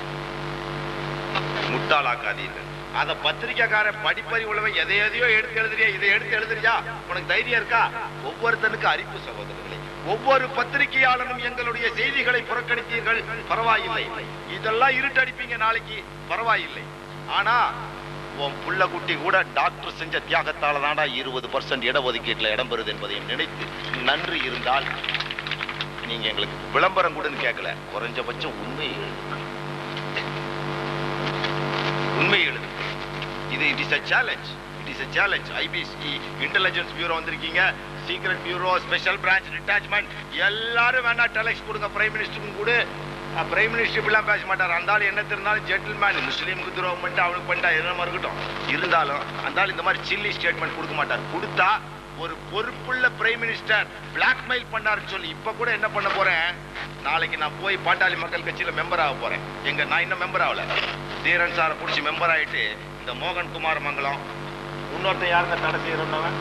[SPEAKER 1] முட்டாளாக்காதீர்கள் அத பத்திரிக்கைக்காரன் படிப்பறிவு உள்ளவன் எதை எதையோ எடுத்து எழுதுறியா இதை எடுத்து எழுதுறியா உனக்கு தைரியம் இருக்கா ஒவ்வொருத்தனுக்கு அறிப்பு சகோதரர்களே ஒவ்வொரு பத்திரிகையாளனும் எங்களுடைய செய்திகளை புறக்கணித்தீர்கள் பரவாயில்லை இதெல்லாம் இருட்டடிப்பீங்க நாளைக்கு பரவாயில்லை ஆனா உன் புள்ள குட்டி கூட டாக்டர் செஞ்ச தியாகத்தால தாண்டா இருபது பர்சன்ட் இடஒதுக்கீட்டுல இடம் பெறுது என்பதையும் நினைத்து நன்றி இருந்தால் நீங்க எங்களுக்கு விளம்பரம் கூடன்னு கேட்கல குறைஞ்சபட்சம் உண்மை உண்மை எழுது இது it is a challenge it is a challenge IBC intelligence bureau வந்திருக்கீங்க secret bureau special branch detachment எல்லாரும் வேணா டெலக்ஸ் கொடுங்க பிரைம் மினிஸ்டருக்கும் கூட பிரைம் மினிஸ்டர் இப்படிலாம் பேச மாட்டார் அந்த ஆள் என்ன தெரிந்தாலும் ஜென்டில்மேன் முஸ்லீமுக்கு துரோகம் பண்ணிட்டு அவனுக்கு பண்ணிட்டா என்ன இருக்கட்டும் இருந்தாலும் அந்த ஆள் இந்த மாதிரி சில்லி ஸ்டேட்மெண்ட் கொடுக்க மாட்டார் கொடுத்தா ஒரு பொறுப்புள்ள பிரைம் மினிஸ்டர் பிளாக்மெயில் பண்ணாருன்னு சொல்லி இப்ப கூட என்ன பண்ண போறேன் நாளைக்கு நான் போய் பாட்டாளி மக்கள் கட்சியில மெம்பர் ஆக போறேன் எங்க நான் இன்னும் மெம்பர் ஆகல தீரன் சாரை பிடிச்சி மெம்பர் ஆயிட்டு இந்த மோகன் குமார் மங்கலம் இன்னொருத்தன் யாருங்க தடை செய்யறவன்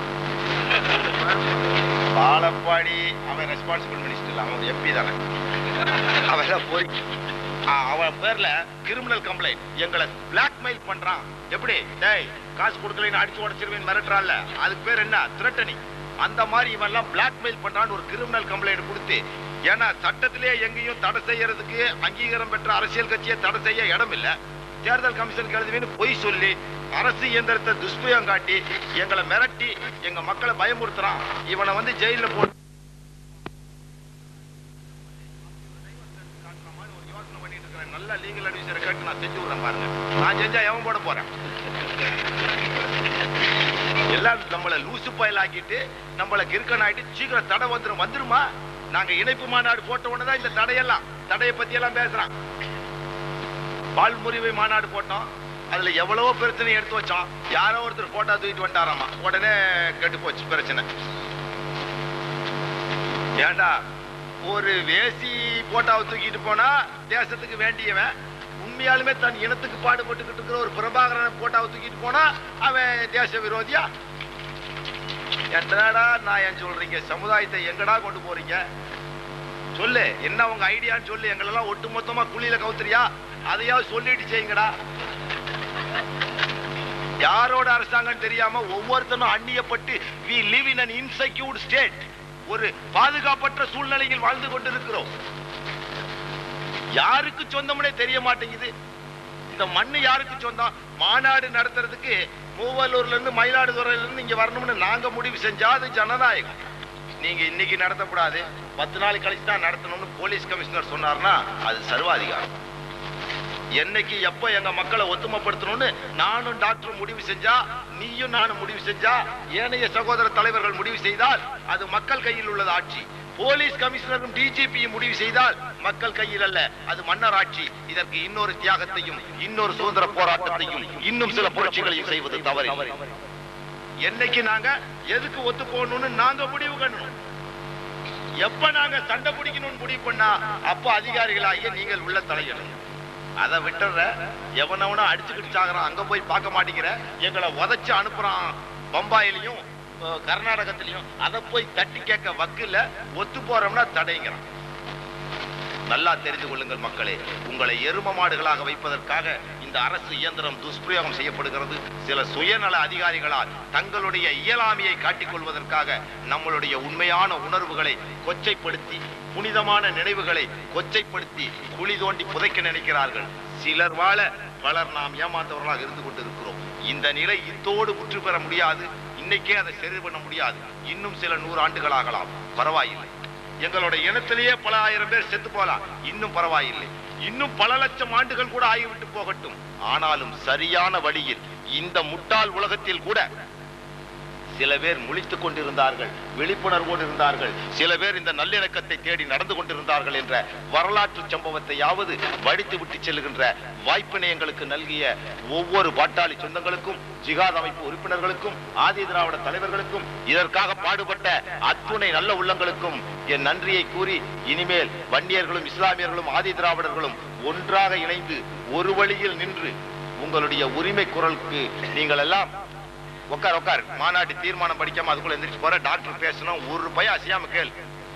[SPEAKER 1] பாலப்பாடி அவன் ரெஸ்பான்சிபிள் மினிஸ்டர் இல்ல அவன் எம்பி தானே அவன் போய் ஆ, அவன் பேர்ல கிரிமினல் கம்ப்ளைண்ட் எங்களை பிளாக்மெயில் பண்றான் எப்படி டேய் காசு கொடுக்கலைன்னு அடிச்சு உடச்சிருவேன் மிரட்டுறான்ல அதுக்கு பேர் என்ன த்ரெட்டனிங் அந்த மாதிரி இவன் எல்லாம் பிளாக்மெயில் பண்றான்னு ஒரு கிரிமினல் கம்ப்ளைண்ட் கொடுத்து ஏன்னா சட்டத்திலே எங்கேயும் தடை செய்யறதுக்கு அங்கீகாரம் பெற்ற அரசியல் கட்சியை தடை செய்ய இடம் இல்ல தேர்தல் கமிஷன் எழுதுவேன்னு பொய் சொல்லி அரசு இயந்திரத்தை துஷ்பிரயோகம் காட்டி எங்களை மிரட்டி எங்க மக்களை பயமுறுத்துறான் இவனை வந்து ஜெயில போட்டு ஒரு யோசனை பண்ணிட்டு இருக்கிறேன். நல்ல legal adviser கேட்டு நான் செஞ்சு விடுறேன் பாருங்க. நான் செஞ்சா எவன் போட போறேன்? எல்லாம் நம்மள லூசு பயல் ஆக்கிட்டு நம்மள கிறுக்கன் ஆயிட்டு சீக்கிரம் தடை வந்துரும் வந்துருமா நாங்க இணைப்பு மாநாடு போட்ட உடனே தான் இந்த தடையெல்லாம் தடையை பத்தி எல்லாம் பேசுறான் பால் முறிவை மாநாடு போட்டோம் அதுல எவ்வளவோ பிரச்சனை எடுத்து வச்சோம் யாரோ ஒருத்தர் போட்டோ தூக்கிட்டு வந்துட்டாராமா உடனே கெட்டு போச்சு பிரச்சனை ஏண்டா ஒரு வேசி போட்டாவை தூக்கிட்டு போனா தேசத்துக்கு வேண்டியவன் உண்மையாலுமே தன் இனத்துக்கு பாடுபட்டுக்கிட்டு இருக்கிற ஒரு பிரபாகரனை போட்டாவை தூக்கிட்டு போனா அவன் தேச விரோதியா என்னடா நான் ஏன் சொல்றீங்க சமுதாயத்தை எங்கடா கொண்டு போறீங்க சொல்லு என்ன உங்க ஐடியான்னு சொல்லு எங்களெல்லாம் ஒட்டு மொத்தமா குழியில கவுத்துறியா அதையாவது சொல்லிட்டு செய்யுங்கடா யாரோட அரசாங்கம் தெரியாம ஒவ்வொருத்தனும் அந்நியப்பட்டு we live in an insecure state ஒரு பாதுகாப்பற்ற சூழ்நிலையில் வாழ்ந்து கொண்டிருக்கிறோம் யாருக்கு சொந்தம்னே தெரிய மாட்டேங்குது இந்த மண்ணு யாருக்கு சொந்தம் மாநாடு நடத்துறதுக்கு மூவலூர்ல இருந்து மயிலாடுதுறையில இருந்து இங்க வரணும்னு நாங்க முடிவு செஞ்சா அது ஜனநாயகம் நீங்க இன்னைக்கு நடத்தக்கூடாது பத்து நாள் கழிச்சு தான் நடத்தணும்னு போலீஸ் கமிஷனர் சொன்னார்னா அது சர்வாதிகாரம் என்னைக்கு எப்ப எங்க மக்களை ஒத்துமைப்படுத்தணும்னு நானும் டாக்டரும் முடிவு செஞ்சா நீயும் நானும் முடிவு செஞ்சா ஏனைய சகோதர தலைவர்கள் முடிவு செய்தால் அது மக்கள் கையில் உள்ளது ஆட்சி போலீஸ் கமிஷனரும் டிஜிபியும் முடிவு செய்தால் மக்கள் கையில் அல்ல அது மன்னர் ஆட்சி இதற்கு இன்னொரு தியாகத்தையும் இன்னொரு சுதந்திர போராட்டத்தையும் இன்னும் சில புரட்சிகளையும் செய்வது தவறு என்னைக்கு நாங்க எதுக்கு ஒத்து போகணும்னு நாங்க முடிவு பண்ணணும் எப்ப நாங்க சண்டை பிடிக்கணும்னு முடிவு பண்ணா அப்ப அதிகாரிகளாகிய நீங்கள் உள்ள தலையிடணும் அதை விட்டுற எவனவனா அடிச்சுக்கிட்டு சாகுறான் அங்க போய் பார்க்க மாட்டேங்கிற எங்களை உதைச்சு அனுப்புறான் பம்பாயிலையும் அஹ், கர்நாடகத்திலையும் அதை போய் தட்டி கேட்க வக்கில்ல ஒத்து போறோம்னா தடைங்கிறான் நல்லா தெரிந்து கொள்ளுங்கள் மக்களே உங்களை எரும மாடுகளாக வைப்பதற்காக இந்த அரசு இயந்திரம் துஷ்பிரயோகம் செய்யப்படுகிறது சில சுயநல அதிகாரிகளால் தங்களுடைய இயலாமையை காட்டிக் கொள்வதற்காக நம்மளுடைய உண்மையான உணர்வுகளை கொச்சைப்படுத்தி புனிதமான நினைவுகளை கொச்சைப்படுத்தி குழி தோண்டி புதைக்க நினைக்கிறார்கள் சிலர் வாழ பலர் நாம் ஏமாந்தவர்களாக இருந்து கொண்டிருக்கிறோம் இந்த நிலை இத்தோடு முற்று பெற முடியாது இன்னைக்கே அதை சரி பண்ண முடியாது இன்னும் சில நூறு ஆண்டுகள் ஆகலாம் பரவாயில்லை எங்களுடைய இனத்திலேயே பல ஆயிரம் பேர் செத்து போலாம் இன்னும் பரவாயில்லை இன்னும் பல லட்சம் ஆண்டுகள் கூட ஆகிவிட்டு போகட்டும் ஆனாலும் சரியான வழியில் இந்த முட்டாள் உலகத்தில் கூட சில பேர் முழித்துக் கொண்டிருந்தார்கள் விழிப்புணர்வோடு இருந்தார்கள் சில பேர் இந்த நல்லிணக்கத்தை தேடி நடந்து கொண்டிருந்தார்கள் என்ற வரலாற்று சம்பவத்தையாவது வடித்து விட்டு செல்லுகின்ற வாய்ப்பினை எங்களுக்கு நல்கிய ஒவ்வொரு பாட்டாளி சொந்தங்களுக்கும் ஜிகாத் அமைப்பு உறுப்பினர்களுக்கும் ஆதி திராவிட தலைவர்களுக்கும் இதற்காக பாடுபட்ட அத்துணை நல்ல உள்ளங்களுக்கும் என் நன்றியை கூறி இனிமேல் வன்னியர்களும் இஸ்லாமியர்களும் ஆதி திராவிடர்களும் ஒன்றாக இணைந்து ஒரு வழியில் நின்று உங்களுடைய உரிமை குரலுக்கு நீங்கள் எல்லாம் உட்கார் உட்கார் மாநாட்டு தீர்மானம் படிக்காம அதுக்குள்ள எந்திரிச்சு போற டாக்டர் பேசணும் ஒரு பையன் அசையாம கேள்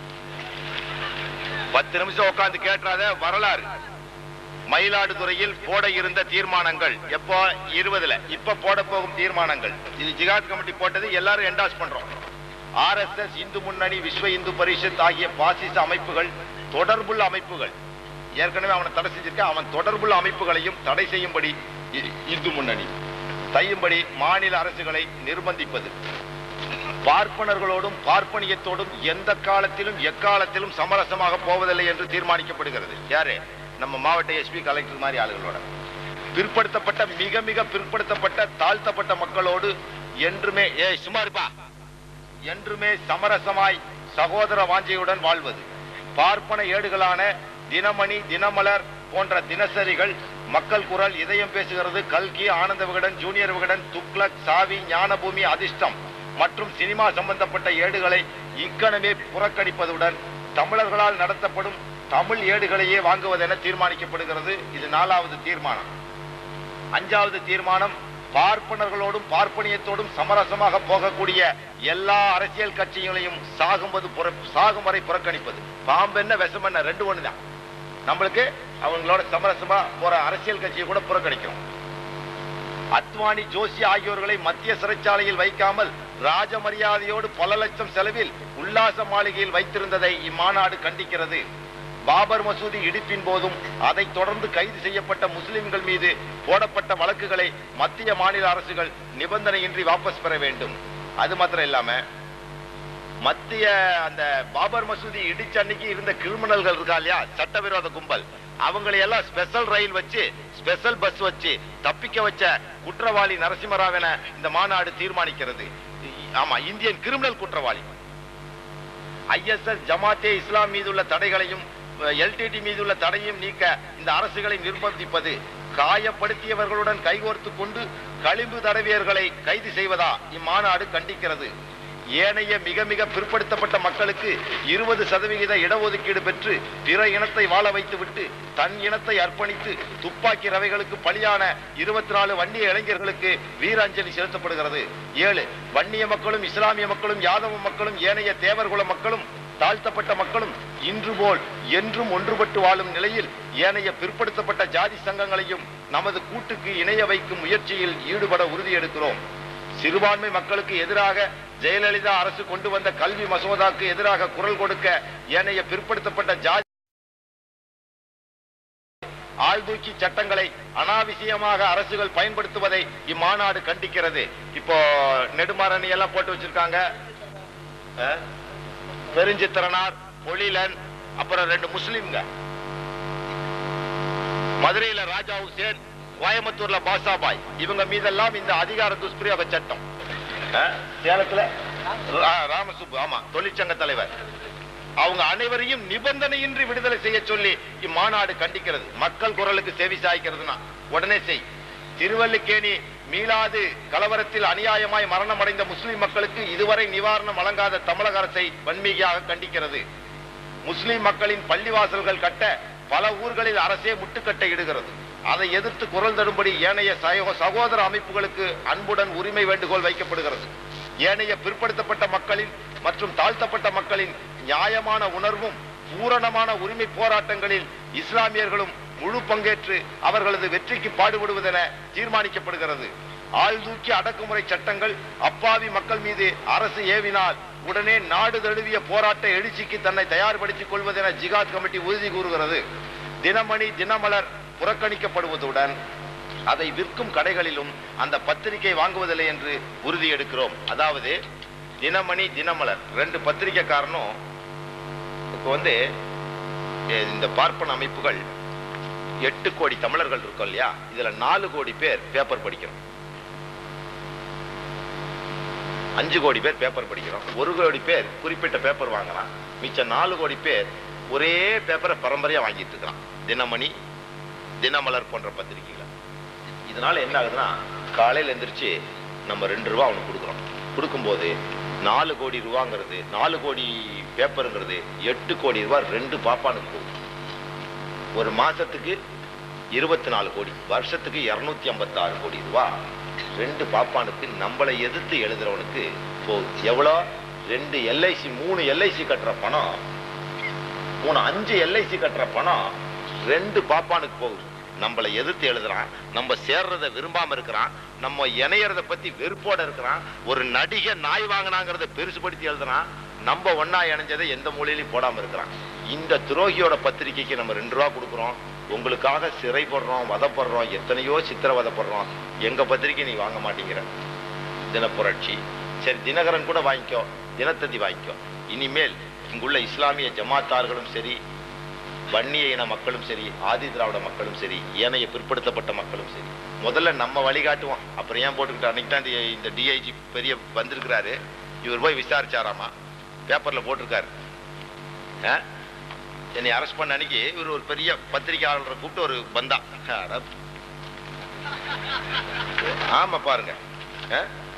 [SPEAKER 1] பத்து நிமிஷம் உட்கார்ந்து கேட்டுறாத வரலாறு மயிலாடுதுறையில் போட இருந்த தீர்மானங்கள் எப்போ இருபதுல இப்ப போட போகும் தீர்மானங்கள் இது ஜிகாத் கமிட்டி போட்டது எல்லாரும் என்டாஸ் பண்றோம் ஆர்எஸ்எஸ் இந்து முன்னணி விஸ்வ இந்து பரிஷத் ஆகிய பாசிச அமைப்புகள் தொடர்புள்ள அமைப்புகள் ஏற்கனவே அவனை தடை செஞ்சிருக்க அவன் தொடர்புள்ள அமைப்புகளையும் தடை செய்யும்படி இ- இந்து முன்னணி செய்யும்படி மாநில அரசுகளை நிர்பந்திப்பது பார்ப்பனர்களோடும் பார்ப்பனியத்தோடும் எந்த காலத்திலும் எக்காலத்திலும் சமரசமாக போவதில்லை என்று தீர்மானிக்கப்படுகிறது யாரு நம்ம மாவட்ட எஸ்பி கலெக்டர் மாதிரி ஆளுகளோட பிற்படுத்தப்பட்ட மிக மிக பிற்படுத்தப்பட்ட தாழ்த்தப்பட்ட மக்களோடு என்றுமே ஏ சும்மா இருப்பா என்றுமே சமரசமாய் சகோதர வாஞ்சையுடன் வாழ்வது பார்ப்பன ஏடுகளான தினமணி தினமலர் போன்ற தினசரிகள் மக்கள் குரல் இதயம் பேசுகிறது கல்கி ஆனந்த விகடன் ஜூனியர் விகடன் துக்ளக் சாவி ஞானபூமி அதிர்ஷ்டம் மற்றும் சினிமா சம்பந்தப்பட்ட ஏடுகளை இக்கணமே புறக்கணிப்பதுடன் தமிழர்களால் நடத்தப்படும் தமிழ் ஏடுகளையே வாங்குவதென தீர்மானிக்கப்படுகிறது இது நாலாவது தீர்மானம் அஞ்சாவது தீர்மானம் பார்ப்பனர்களோடும் பார்ப்பனியத்தோடும் சமரசமாக போகக்கூடிய எல்லா அரசியல் கட்சிகளையும் சாகும்போது புற- சாகும் வரை புறக்கணிப்பது பாம்பென்ன விஷமென்ன ரெண்டு ஒண்ணுதான் நம்மளுக்கு அவங்களோட சமரசமா போற அரசியல் கட்சியை கூட புறக்கணிக்கிறோம் அத்வானி ஜோஷி ஆகியோர்களை மத்திய சிறைச்சாலையில் வைக்காமல் ராஜ மரியாதையோடு பல லட்சம் செலவில் உல்லாச மாளிகையில் வைத்திருந்ததை இம்மாநாடு கண்டிக்கிறது பாபர் மசூதி இடிப்பின் போதும் அதைத் தொடர்ந்து கைது செய்யப்பட்ட முஸ்லிம்கள் மீது போடப்பட்ட வழக்குகளை மத்திய மாநில அரசுகள் நிபந்தனையின்றி வாபஸ் பெற வேண்டும் அது மாத்திரம் இல்லாம மத்திய அந்த பாபர் மசூதி இடிச்ச அன்னைக்கு இருந்த கிரிமினல்கள் இருக்கா இல்லையா சட்டவிரோத கும்பல் அவங்களை எல்லாம் ஸ்பெஷல் ரயில் வச்சு ஸ்பெஷல் பஸ் வச்சு தப்பிக்க வச்ச குற்றவாளி நரசிம்மராவ் என இந்த மாநாடு தீர்மானிக்கிறது இ- ஆமா இந்தியன் கிரிமினல் குற்றவாளி ஐஎஸ்எஸ் ஜமாத்தே இஸ்லாம் மீதுள்ள தடைகளையும் எல்டிடி மீதுள்ள தடையும் நீக்க இந்த அரசுகளை நிர்பந்திப்பது காயப்படுத்தியவர்களுடன் கைகோர்த்து கொண்டு களிம்பு தடவியர்களை கைது செய்வதா இம்மாநாடு கண்டிக்கிறது ஏனைய மிக மிக பிற்படுத்தப்பட்ட மக்களுக்கு இருபது சதவிகித இடஒதுக்கீடு பெற்று பிற இனத்தை வாழ வைத்துவிட்டு தன் இனத்தை அர்ப்பணித்து துப்பாக்கி ரவைகளுக்கு பலியான இருபத்தி நாலு வன்னிய இளைஞர்களுக்கு வீராஞ்சலி செலுத்தப்படுகிறது ஏழு வன்னிய மக்களும் இஸ்லாமிய மக்களும் யாதவ மக்களும் ஏனைய தேவர்குல மக்களும் தாழ்த்தப்பட்ட மக்களும் இன்று போல் என்றும் ஒன்றுபட்டு வாழும் நிலையில் ஏனைய பிற்படுத்தப்பட்ட ஜாதி சங்கங்களையும் நமது கூட்டுக்கு இணைய வைக்கும் முயற்சியில் ஈடுபட உறுதி எடுக்கிறோம் சிறுபான்மை மக்களுக்கு எதிராக ஜெயலலிதா அரசு கொண்டு வந்த கல்வி மசோதாக்கு எதிராக குரல் கொடுக்க ஏனைய பிற்படுத்தப்பட்ட ஜாதி ஆழ்தூக்கி சட்டங்களை அனாவசியமாக அரசுகள் பயன்படுத்துவதை இம்மாநாடு கண்டிக்கிறது இப்போ நெடுமாறணி எல்லாம் போட்டு வச்சிருக்காங்க அஹ், பெருஞ்சித்திரனார் பொழிலன் அப்புறம் ரெண்டு முஸ்லிம்ங்க மதுரையில ராஜா ஹுசேன் கோயம்புத்தூர்ல பாசாபாய் இவங்க மீதெல்லாம் இந்த அதிகார துஷ்பிரயோக சட்டம் அஹ், சேலத்துல ரா- ராமசுப்பு ஆமா தொழிற்சங்க தலைவர் அவங்க அனைவரையும் நிபந்தனையின்றி விடுதலை செய்ய சொல்லி இம்மாநாடு கண்டிக்கிறது மக்கள் குரலுக்கு செவி சாய்க்கிறதுனா உடனே செய் திருவல்லிக்கேணி மீளாது கலவரத்தில் அநியாயமாய் மரணம் அடைந்த முஸ்லிம் மக்களுக்கு இதுவரை நிவாரணம் வழங்காத தமிழக அரசை வன்மீகியாக கண்டிக்கிறது முஸ்லிம் மக்களின் பள்ளிவாசல்கள் கட்ட பல ஊர்களில் அரசே முட்டுக்கட்டை இடுகிறது அதை எதிர்த்து குரல் தரும்படி ஏனைய சகோ- சகோதர அமைப்புகளுக்கு அன்புடன் உரிமை வேண்டுகோள் வைக்கப்படுகிறது ஏனைய பிற்படுத்தப்பட்ட மக்களின் மற்றும் தாழ்த்தப்பட்ட மக்களின் நியாயமான உணர்வும் பூரணமான உரிமை போராட்டங்களில் இஸ்லாமியர்களும் முழு பங்கேற்று அவர்களது வெற்றிக்கு பாடுபடுவதென தீர்மானிக்கப்படுகிறது ஆழ்தூக்கி அடக்குமுறை சட்டங்கள் அப்பாவி மக்கள் மீது அரசு ஏவினால் உடனே நாடு தழுவிய போராட்ட எழுச்சிக்கு தன்னை தயார்படுத்திக் கொள்வதென ஜிகாத் கமிட்டி உறுதி கூறுகிறது தினமணி தினமலர் புறக்கணிக்கப்படுவதுடன் அதை விற்கும் கடைகளிலும் அந்த பத்திரிகை வாங்குவதில்லை என்று உறுதி எடுக்கிறோம் அதாவது தினமணி தினமலர் ரெண்டு பத்திரிகைக்காரனும் இப்போ வந்து எ- இந்த பார்ப்பன அமைப்புகள் எட்டு கோடி தமிழர்கள் இருக்கோம் இல்லையா இதுல நாலு கோடி பேர் பேப்பர் படிக்கிறோம் அஞ்சு கோடி பேர் பேப்பர் படிக்கிறோம் ஒரு கோடி பேர் குறிப்பிட்ட பேப்பர் வாங்கலாம் மிச்சம் நாலு கோடி பேர் ஒரே பேப்பரை பரம்பரையா வாங்கிட்டு இருக்கிறான் தினமணி தினமலர் போன்ற பத்திரிகைகளை இதனால என்ன ஆகுதுன்னா காலையில எந்திரிச்சு நம்ம ரெண்டு ரூபா அவனுக்கு கொடுக்குறோம் கொடுக்கும்போது நாலு கோடி ரூபாங்கிறது நாலு கோடி பேப்பருங்கிறது எட்டு கோடி ரூபாய் ரெண்டு பாப்பானுக்கு போகுது ஒரு மாசத்துக்கு இருபத்தி நாலு கோடி வருஷத்துக்கு இருநூத்தி ஐம்பத்தாறு கோடி ரூபாய் ரெண்டு பாப்பானுக்கு நம்மளை எதிர்த்து எழுதுறவனுக்கு போகுது எவ்வளோ ரெண்டு எல்ஐசி மூணு எல்ஐசி கட்டுற பணம் மூணு அஞ்சு எல்ஐசி கட்டுற பணம் ரெண்டு பாப்பானுக்கு போகுது நம்மளை எதிர்த்து எழுதுறான் நம்ம சேர்றத விரும்பாம இருக்கிறான் நம்ம இணையறத பத்தி வெறுப்போட இருக்கிறான் ஒரு நடிகை நாய் வாங்கினாங்கிறத பெருசுபடுத்தி எழுதுறான் நம்ம ஒண்ணா இணைஞ்சதை எந்த மூலையிலையும் போடாம இருக்கிறான் இந்த துரோகியோட பத்திரிக்கைக்கு நம்ம ரெண்டு ரூபா கொடுக்குறோம் உங்களுக்காக சிறைப்படுறோம் வதப்படுறோம் எத்தனையோ சித்திரவதைப்படுறோம் எங்க பத்திரிக்கை நீ வாங்க மாட்டேங்கிற தினப்புரட்சி சரி தினகரன் கூட வாங்கிக்கோ தினத்தந்தி வாங்கிக்கோ இனிமேல் இங்குள்ள இஸ்லாமிய ஜமாத்தார்களும் சரி வன்னிய இன மக்களும் சரி ஆதி திராவிட மக்களும் சரி ஏனைய பிற்படுத்தப்பட்ட மக்களும் சரி முதல்ல நம்ம வழிகாட்டுவோம் அப்புறம் ஏன் போட்டுக்கிட்டு அன்னைக்கு தான் இந்த- இந்த டிஐஜி பெரிய வந்திருக்கிறாரு இவர் போய் விசாரிச்சாராமா பேப்பர்ல போட்டிருக்காரு ஆ? என்னை அரெஸ்ட் பண்ண அன்னைக்கு இவர் ஒரு பெரிய பத்திரிகையாளரை கூப்பிட்டு ஒரு பந்தா அட. ஆமா பாருங்க ஆ?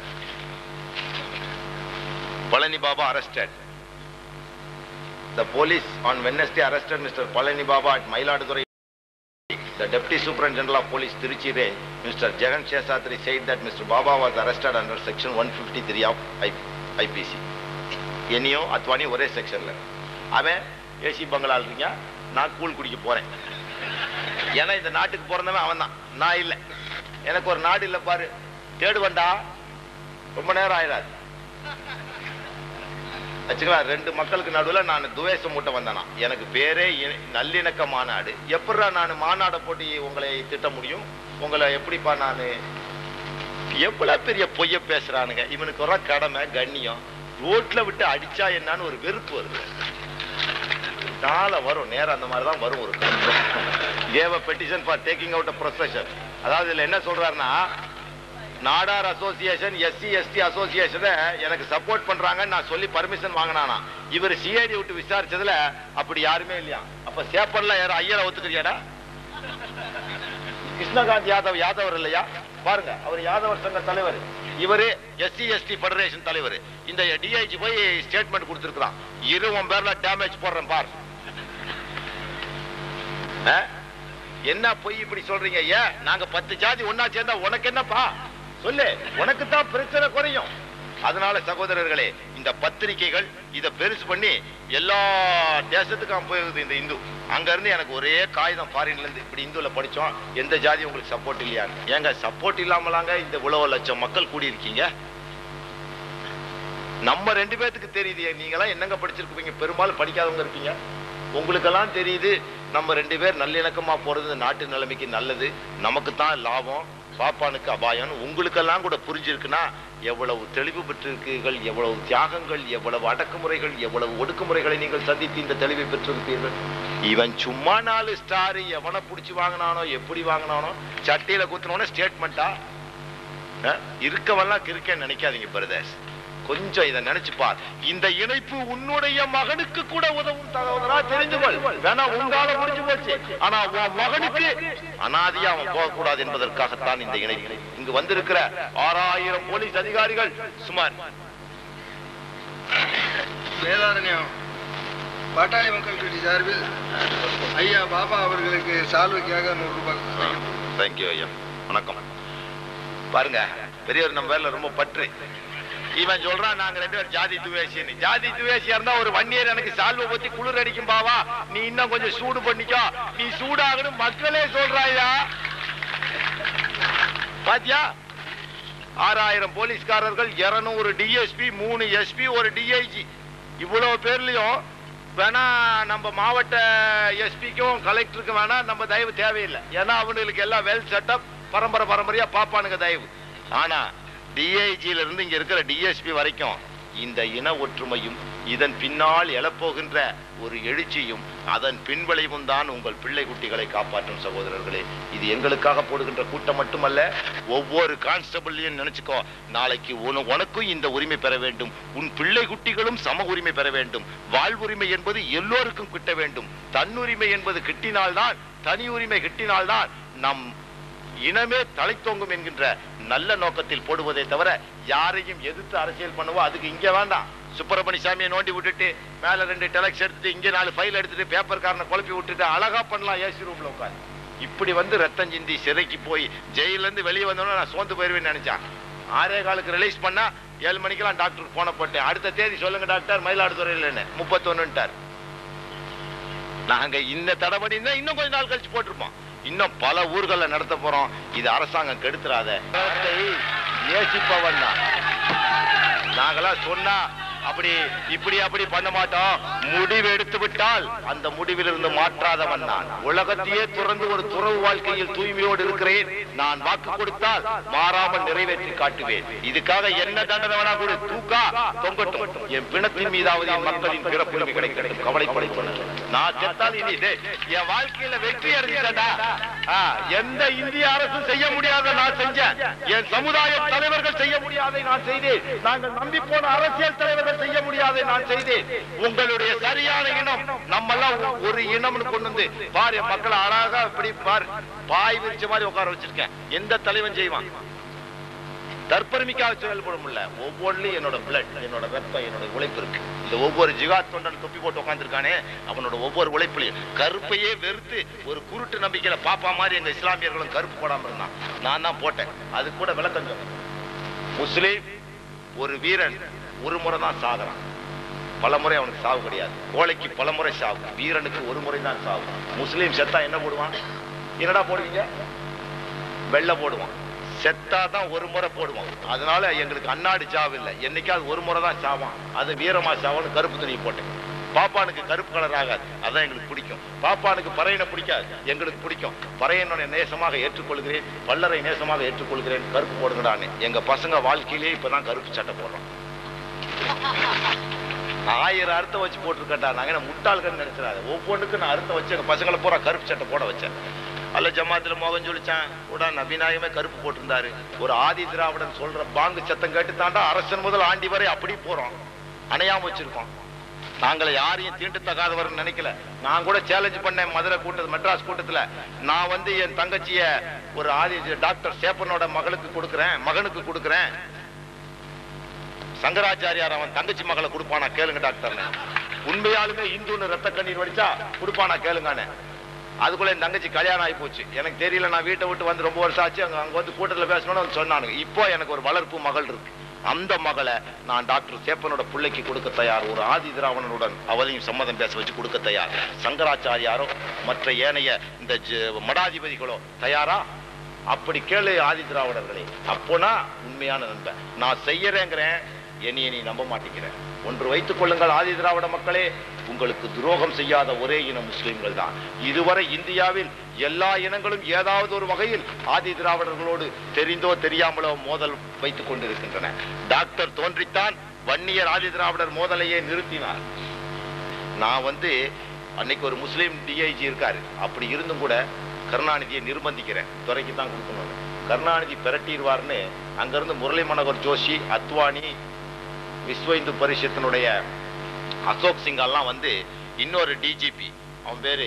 [SPEAKER 1] Palani Baba arrested The police on Wednesday arrested Mr. Palani Baba at Mailadurai. The Deputy Superintendent General of Police Tiruchi range, Mr. Jagan Shesatri said that Mr. Baba was arrested under section 153 of I- IPC. என்னையும் அத்வானியும் ஒரே செக்ஷன்ல அவன் AC பங்களா இருக்கீங்க நான் கூழ் குடிக்க போறேன் ஏன்னா இந்த நாட்டுக்கு பிறந்தவன் அவன் தான் நான் இல்லை எனக்கு ஒரு நாடு இல்லை பாரு தேடுவண்டா ரொம்ப நேரம் ஆயிடாது வச்சுக்கலாம் ரெண்டு மக்களுக்கு நடுவுல நான் துவேஷம் மூட்ட வந்தேனா எனக்கு பேரே இ- நல்லிணக்க மாநாடு எப்படா நான் மாநாடை போட்டு உங்களை திட்ட முடியும் உங்களை எப்படிப்பா நான் எவ்வளவு பெரிய பொய்ய பேசுறானுங்க இவனுக்கு ஒரு கடமை கண்ணியம் ரோட்ல விட்டு அடிச்சா என்னன்னு ஒரு வெறுப்பு வருது நாளை வரும் நேரம் அந்த மாதிரி தான் வரும் ஒரு கேவ petition for taking out a profession அதாவது இதுல என்ன சொல்றாருன்னா நாடார் அசோசியேஷன் எஸ்சி எஸ்டி அசோசியேஷனை எனக்கு சப்போர்ட் பண்றாங்கன்னு நான் சொல்லி பர்மிஷன் வாங்கினானா இவர் சிஐடி விட்டு விசாரிச்சதுல அப்படி யாருமே இல்லையா அப்ப சேப்பர்ல யாரும் ஐயரை ஒத்துக்கிறியாடா கிருஷ்ணகாந்த் யாதவ் யாதவர் இல்லையா பாருங்க அவர் யாதவர் சங்க தலைவர் இவரு எஸ்சி எஸ்டி ஃபெடரேஷன் தலைவர் இந்த டிஐஜி போய் ஸ்டேட்மெண்ட் கொடுத்திருக்கான் இருவன் பேர்ல டேமேஜ் போடுறேன் பார் ஆ? என்ன பொய் இப்படி சொல்றீங்க ஏன் நாங்க பத்து ஜாதி ஒன்னா சேர்ந்தா உனக்கு என்னப்பா சொல்லு உனக்கு தான் பிரச்சனை குறையும் அதனால சகோதரர்களே இந்த பத்திரிகைகள் இத பெருசு பண்ணி எல்லா தேசத்துக்கும் போயிருது இந்த இந்து அங்க இருந்து எனக்கு ஒரே காகிதம் ஃபாரின்ல இருந்து இப்படி இந்துல படிச்சோம் எந்த ஜாதி உங்களுக்கு சப்போர்ட் இல்லையான்னு ஏங்க சப்போர்ட் இல்லாமலாங்க இந்த இவ்வளவு லட்சம் மக்கள் கூடி இருக்கீங்க நம்ம ரெண்டு பேத்துக்கு தெரியுது நீங்களாம் என்னங்க படிச்சிருப்பீங்க பெரும்பாலும் படிக்காதவங்க இருப்பீங்க உங்களுக்கெல்லாம் தெரியுது நம்ம ரெண்டு பேர் நல்லிணக்கமா போறது இந்த நாட்டு நிலைமைக்கு நல்லது நமக்கு தான் லாபம் பாப்பானுக்கு அபாயம் உங்களுக்கெல்லாம் கூட புரிஞ்சிருக்குன்னா எவ்வளவு தெளிவு பெற்றிருக்கீர்கள் எவ்வளவு தியாகங்கள் எவ்வளவு அடக்குமுறைகள் எவ்வளவு ஒடுக்குமுறைகளை நீங்கள் சந்தித்து இந்த தெளிவை பெற்றிருப்பீர்கள் இவன் சும்மா நாலு ஸ்டார் எவனை புடிச்சு வாங்கினானோ எப்படி வாங்கினானோ சட்டையில குத்துனோட ஸ்டேட்மெண்டா இருக்கவெல்லாம் கிறுக்கன்னு நினைக்காதீங்க பிரதேஷ் கொஞ்சம் இதை நினைச்சு பார் இந்த இணைப்பு உன்னுடைய மகனுக்கு கூட உதவும் தகவலா தெரிந்து கொள் வேணா உங்கால முடிஞ்சு போச்சு ஆனா உன் மகனுக்கு அனாதியா அவன் போகக்கூடாது என்பதற்காகத்தான் இந்த இணைப்பு இங்கு வந்திருக்கிற ஆறாயிரம் போலீஸ் அதிகாரிகள் சுமார்
[SPEAKER 2] வேதாரண்யம் பாட்டாளி மக்கள் கட்சி சார்பில் ஐயா பாபா அவர்களுக்கு சால்வைக்காக நூறு ரூபாய்
[SPEAKER 1] தேங்க்யூ ஐயா வணக்கம் பாருங்க பெரியவர் நம்ம பேர்ல ரொம்ப பற்று இவன் சொல்றான் நாங்க ரெண்டு பேரும் ஜாதி துவேசின்னு ஜாதி துவேசியா இருந்தா ஒரு வன்னியர் எனக்கு சால்வை பத்தி குளிர் அடிக்கும் பாவா நீ இன்னும் கொஞ்சம் சூடு பண்ணிக்கோ நீ சூடாகணும் மக்களே சொல்றாயா பாத்தியா ஆறாயிரம் போலீஸ்காரர்கள் இருநூறு டிஎஸ்பி மூணு எஸ்பி ஒரு டிஐஜி இவ்வளவு பேர்லயும் வேணா நம்ம மாவட்ட எஸ்பிக்கும் கலெக்டருக்கும் வேணா நம்ம தயவு தேவையில்லை ஏன்னா அவனுக்கு எல்லாம் வெல் செட்டப் பரம்பரை பரம்பரையா பாப்பானுங்க தயவு ஆனா டிஐஜில இருந்து இங்க இருக்கிற டிஎஸ்பி வரைக்கும் இந்த இன ஒற்றுமையும் இதன் பின்னால் எழப்போகின்ற ஒரு எழுச்சியும் அதன் பின்விளைவும் தான் உங்கள் பிள்ளை குட்டிகளை காப்பாற்றும் சகோதரர்களே இது எங்களுக்காக போடுகின்ற கூட்டம் மட்டுமல்ல ஒவ்வொரு கான்ஸ்டபிள்லையும் நினைச்சுக்கோ நாளைக்கு உன- உனக்கும் இந்த உரிமை பெற வேண்டும் உன் பிள்ளை குட்டிகளும் சம உரிமை பெற வேண்டும் வாழ்வுரிமை என்பது எல்லோருக்கும் கிட்ட வேண்டும் தன்னுரிமை என்பது கிட்டினால்தான் தனி உரிமை கிட்டினால்தான் நம் இனமே தலைத்தோங்கும் என்கின்ற நல்ல நோக்கத்தில் போடுவதை தவிர யாரையும் எதிர்த்து அரசியல் பண்ணுவோ அதுக்கு இங்க வேண்டாம் சுப்பிரமணிய சாமியை நோண்டி விட்டுட்டு மேல ரெண்டு டெலக்ஸ் எடுத்துட்டு இங்க நாலு ஃபைல் எடுத்துட்டு பேப்பர்காரனை குழப்பி விட்டுட்டு அழகா பண்ணலாம் ஏசி ரூம்ல உட்காந்து இப்படி வந்து ரத்தம் சிந்தி சிறைக்கு போய் ஜெயில இருந்து வெளியே வந்தோன்னா நான் சோர்ந்து போயிருவேன்னு நினைச்சேன் ஆறே காலுக்கு ரிலீஸ் பண்ணா ஏழு மணிக்கெல்லாம் டாக்டருக்கு போன போட்டேன் அடுத்த தேதி சொல்லுங்க டாக்டர் மயிலாடுதுறையில் முப்பத்தொன்னுட்டார் நாங்க இந்த தடபடி இருந்தா இன்னும் கொஞ்ச நாள் கழிச்சு போட்டிருப்போம் இன்னும் பல ஊர்கள்ல நடத்த போறோம் இது அரசாங்கம் கெடுத்துறாத ஏசிப்பவன் தான் நாங்களாம் சொன்னா அப்படி இப்படி அப்படி பண்ண மாட்டோம் முடிவு எடுத்து விட்டால் அந்த முடிவிலிருந்து மாற்றாதவன் நான் உலகத்தையே துறந்து ஒரு துறவு வாழ்க்கையில் தூய்மையோடு இருக்கிறேன் நான் வாக்கு கொடுத்தால் மாறாமல் நிறைவேற்றி காட்டுவேன் இதுக்காக என்ன தண்டனை வேணா கூட தூக்கா தொங்கட்டும் என் பிணத்தின் மீதாவது என் மக்களின் பிறப்புரிமை கிடைக்கட்டும் கவலைப்பட நான் செத்தால் இனி டேய், என் வாழ்க்கையில வெற்றி அடைஞ்சிட்டா எந்த இந்திய அரசும் செய்ய முடியாத நான் செஞ்சேன் என் சமுதாய தலைவர்கள் செய்ய முடியாதை நான் செய்தேன் நாங்கள் நம்பி போன அரசியல் தலைவர்கள் செய்ய முடியாதை நான் செய்தேன் உங்களுடைய சரியான இனம் நம்மெல்லாம் ஒ- ஒரு இனம்னு கொண்டு வந்து பாரு என் மக்களை அழகா இப்படி பாரு பாய் விரிச்ச மாதிரி உட்கார வச்சிருக்கேன் எந்த தலைவன் செய்வான் தற்பெருமைக்காக செயல்பட முடியல ஒவ்வொன்றுலயும் என்னோட பிளட் என்னோட ரத்தம் என்னோட உழைப்பு இருக்கு இந்த ஒவ்வொரு ஜிகாத் தொண்டன் தொப்பி போட்டு உட்காந்துருக்கானே அவனோட ஒவ்வொரு உழைப்புலையும் கருப்பையே வெறுத்து ஒரு குருட்டு நம்பிக்கையில பாப்பா மாதிரி எங்க இஸ்லாமியர்களும் கருப்பு போடாம இருந்தான் நான் தான் போட்டேன் அது கூட விளக்கம் சொன்னேன் முஸ்லீம் ஒரு வீரன் ஒரு முறை தான் சாகுறான் பல முறை அவனுக்கு சாவு கிடையாது கோழைக்கு பல முறை சாவு வீரனுக்கு ஒரு முறை தான் சாவு முஸ்லீம் செத்தா என்ன போடுவான் என்னடா போடுவீங்க வெள்ளை போடுவான் செத்தா தான் ஒரு முறை போடுவான் அதனால எங்களுக்கு அன்னாடு சாவு இல்லை என்னைக்காவது ஒரு முறை தான் சாவான் அது வீரமா சாவான்னு கருப்பு துணி போட்டேன் பாப்பானுக்கு கருப்பு கலர் ஆகாது அதான் எங்களுக்கு பிடிக்கும் பாப்பானுக்கு பறையனை பிடிக்காது எங்களுக்கு பிடிக்கும் பறையனுடைய நேசமாக ஏற்றுக்கொள்கிறேன் வல்லரை நேசமாக ஏற்றுக்கொள்கிறேன் கருப்பு போடுங்கடான்னு எங்க பசங்க வாழ்க்கையிலேயே இப்பதான் கருப்பு சட்டை போடுறோம் ஆயிரம் அர்த்தம் வச்சு போட்டிருக்கட்டா நாங்க என்ன முட்டாள்கள் நினைச்சிடாது ஒவ்வொன்றுக்கும் நான் அர்த்தம் வச்சு எங்க பசங்களை பூரா கருப்பு சட்டை போட வச்சேன் அல்ல ஜமாத்துல மோகன் சொல்லிச்சான் கூட நபிநாயகமே கருப்பு போட்டிருந்தாரு ஒரு ஆதி திராவிடன் சொல்ற பாங்கு சத்தம் கேட்டு தாண்டா அரசன் முதல் ஆண்டி வரை அப்படி போறோம் அணையாம வச்சிருக்கோம் நாங்களை யாரையும் தீண்டத்தகாதவர்னு நினைக்கல நான் கூட சேலஞ்ச் பண்ணேன் மதுரை கூட்டத்து மெட்ராஸ் கூட்டத்துல நான் வந்து என் தங்கச்சிய ஒரு ஆதி டாக்டர் சேப்பனோட மகளுக்கு கொடுக்குறேன் மகனுக்கு கொடுக்குறேன் சங்கராச்சாரியார் அவன் தங்கச்சி மகளை கொடுப்பானா கேளுங்க டாக்டர் உண்மையாலுமே இந்துன்னு ரத்த கண்ணீர் வடிச்சா கொடுப்பானா கேளுங்கன்னு அதுக்குள்ள என் தங்கச்சி கல்யாணம் ஆகி போச்சு எனக்கு தெரியல நான் வீட்டை விட்டு வந்து ரொம்ப வருஷம் ஆச்சு அங்க அங்க வந்து கூட்டத்துல பேசணும்னு வந்து சொன்னானுங்க இப்போ எனக்கு ஒரு வளர்ப்பு மகள் இருக்கு அந்த மகளை நான் டாக்டர் சேப்பனோட பிள்ளைக்கு கொடுக்க தயார் ஒரு ஆதி திராவணனுடன் அவளையும் சம்மதம் பேச வச்சு கொடுக்க தயார் சங்கராச்சாரியாரோ மற்ற ஏனைய இந்த ஜ- மடாதிபதிகளோ தயாரா அப்படி கேளு ஆதி திராவிடர்களே அப்போனா உண்மையான நண்பன் நான் செய்யறேங்கிறேன் என்னைய நீ நம்ப மாட்டேங்கிறேன் ஒன்று வைத்துக் கொள்ளுங்கள் ஆதி திராவிட மக்களே உங்களுக்கு துரோகம் செய்யாத ஒரே இனம் முஸ்லிம்கள் தான் இதுவரை இந்தியாவில் எல்லா இனங்களும் ஏதாவது ஒரு வகையில் ஆதி திராவிடர்களோடு தெரிந்தோ தெரியாமலோ மோதல் வைத்துக் கொண்டிருக்கின்றன டாக்டர் தோன்றித்தான் வன்னியர் ஆதி திராவிடர் மோதலையே நிறுத்தினார் நான் வந்து அன்னைக்கு ஒரு முஸ்லீம் டிஐஜி இருக்காரு அப்படி இருந்தும் கூட கருணாநிதியை நிர்பந்திக்கிறேன் துறைக்கு தான் கொடுக்கணும் கருணாநிதி பிரட்டிடுவார்னு அங்கிருந்து முரளி மனோகர் ஜோஷி அத்வானி விஸ்வ இந்து பரிஷத்தினுடைய அசோக் சிங்கால்லாம் வந்து இன்னொரு டிஜிபி அவன் பேரு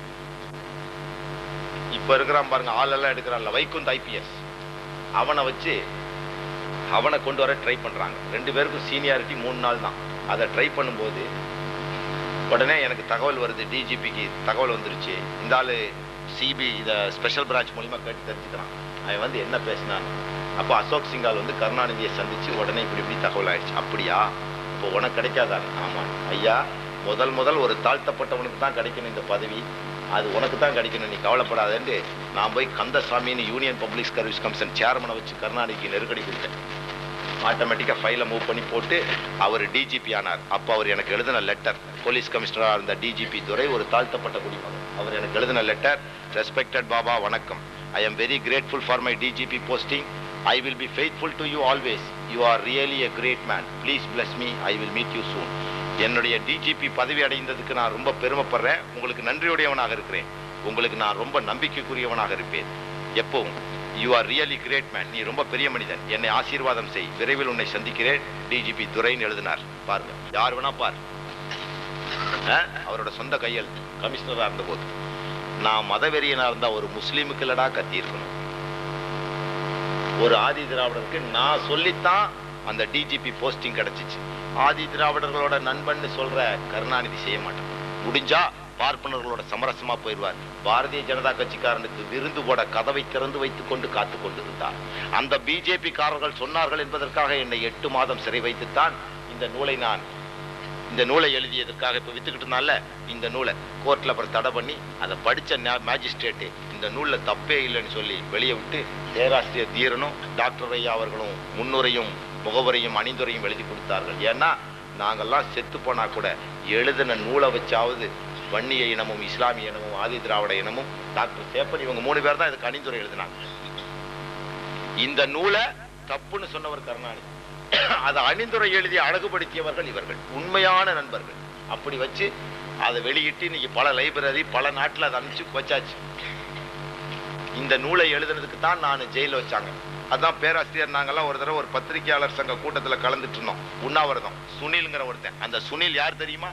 [SPEAKER 1] இப்ப இருக்கிறான் பாருங்க ஆளெல்லாம் எடுக்கிறான்ல வைகுந்த் ஐபிஎஸ் அவனை வச்சு அவனை கொண்டு வர ட்ரை பண்றாங்க ரெண்டு பேருக்கும் சீனியாரிட்டி மூணு நாள் தான் அதை ட்ரை பண்ணும்போது உடனே எனக்கு தகவல் வருது டிஜிபிக்கு தகவல் வந்துருச்சு இந்த ஆளு சிபி இதை ஸ்பெஷல் பிரான்ச் மூலியமா கேட்டு தெரிஞ்சுக்கிறான் அவன் வந்து என்ன பேசினான் அப்போ அசோக் சிங்கால் வந்து கருணாநிதியை சந்திச்சு உடனே இப்படி இப்படி தகவல் ஆயிடுச்சு அப்படியா இப்போ உனக்கு கிடைக்காதா ஆமா ஐயா முதல் முதல் ஒரு தாழ்த்தப்பட்டவனுக்கு தான் கிடைக்கணும் இந்த பதவி அது உனக்கு தான் கிடைக்கணும் நீ கவலைப்படாதேன்ட்டு நான் போய் கந்தசாமின்னு யூனியன் பப்ளிக் சர்வீஸ் கமிஷன் சேர்மனை வச்சு கருணாநிதிக்கு நெருக்கடி கொடுத்தேன் ஆட்டோமேட்டிக்காக ஃபைலை மூவ் பண்ணி போட்டு அவர் டிஜிபி ஆனார் அப்போ அவர் எனக்கு எழுதின லெட்டர் போலீஸ் கமிஷனராக இருந்த டிஜிபி துரை ஒரு தாழ்த்தப்பட்ட குடிமகன் அவர் எனக்கு எழுதின லெட்டர் ரெஸ்பெக்டட் பாபா வணக்கம் I am very grateful for my DGP posting I will be faithful to you always you are really a great man please bless me I will meet you soon என்னுடைய DGP பதவி அடைந்ததுக்கு நான் ரொம்ப பெருமைப்படுறேன் உங்களுக்கு நன்றியுடையவனாக இருக்கிறேன் உங்களுக்கு நான் ரொம்ப நம்பிக்கைக்குரியவனாக இருப்பேன் எப்பவும் you are really great man நீ ரொம்ப பெரிய மனிதன் என்னை ஆசீர்வாதம் செய் விரைவில் உன்னை சந்திக்கிறேன் டிஜிபி துரைன்னு எழுதினார் பாருங்க யார் வேணா பார் ஆ? அவரோட சொந்த கையல் கமிஷனரா இருந்த போது நான் மதவெறியனா இருந்தா ஒரு முஸ்லீமுக்கு இல்லடா கத்தி இருக்கணும் ஒரு ஆதி திராவிடருக்கு நான் சொல்லித்தான் அந்த டிஜிபி போஸ்டிங் கிடைச்சிச்சு ஆதி திராவிடர்களோட நண்பன்னு சொல்ற கருணாநிதி செய்ய மாட்டான் முடிஞ்சா பார்ப்பனர்களோட சமரசமா போயிடுவார் பாரதிய ஜனதா கட்சிக்காரனுக்கு விருந்து போட கதவை திறந்து வைத்துக் கொண்டு காத்து கொண்டிருந்தார் அந்த பிஜேபி காரர்கள் சொன்னார்கள் என்பதற்காக என்னை எட்டு மாதம் சிறை வைத்துத்தான் இந்த நூலை நான் இந்த நூலை எழுதியதற்காக இப்ப வித்துக்கிட்டு இருந்தால இந்த நூலை கோர்ட்ல அப்புறம் தடை பண்ணி அதை படிச்ச மேஜிஸ்ட்ரேட்டு இந்த நூல்ல தப்பே இல்லைன்னு சொல்லி வெளியே விட்டு பேராசிரியர் தீரனும் டாக்டர் ஐயா அவர்களும் முன்னுரையும் முகவரையும் அணிந்துரையும் எழுதி கொடுத்தார்கள் ஏன்னா நாங்கெல்லாம் செத்து போனா கூட எழுதின நூலை வச்சாவது வன்னிய இனமும் இஸ்லாமிய இனமும் ஆதி திராவிட இனமும் டாக்டர் சேப்பன் இவங்க மூணு பேர் தான் இதுக்கு அணிந்துரை எழுதினாங்க இந்த நூலை தப்புன்னு சொன்னவர் கருணாநிதி அதை அணிந்துரை எழுதி அழகுபடுத்தியவர்கள் இவர்கள் உண்மையான நண்பர்கள் அப்படி வச்சு அதை வெளியிட்டு இன்னைக்கு பல லைப்ரரி பல நாட்டுல அதை அனுப்பிச்சு வச்சாச்சு இந்த நூலை எழுதுனதுக்கு தான் நான் ஜெயில வச்சாங்க அதான் பேராசிரியர் நாங்கெல்லாம் ஒரு தடவை ஒரு பத்திரிகையாளர் சங்க கூட்டத்துல கலந்துட்டு இருந்தோம் உண்ணாவிரதம் சுனில்ங்கிற ஒருத்தன் அந்த சுனில் யார் தெரியுமா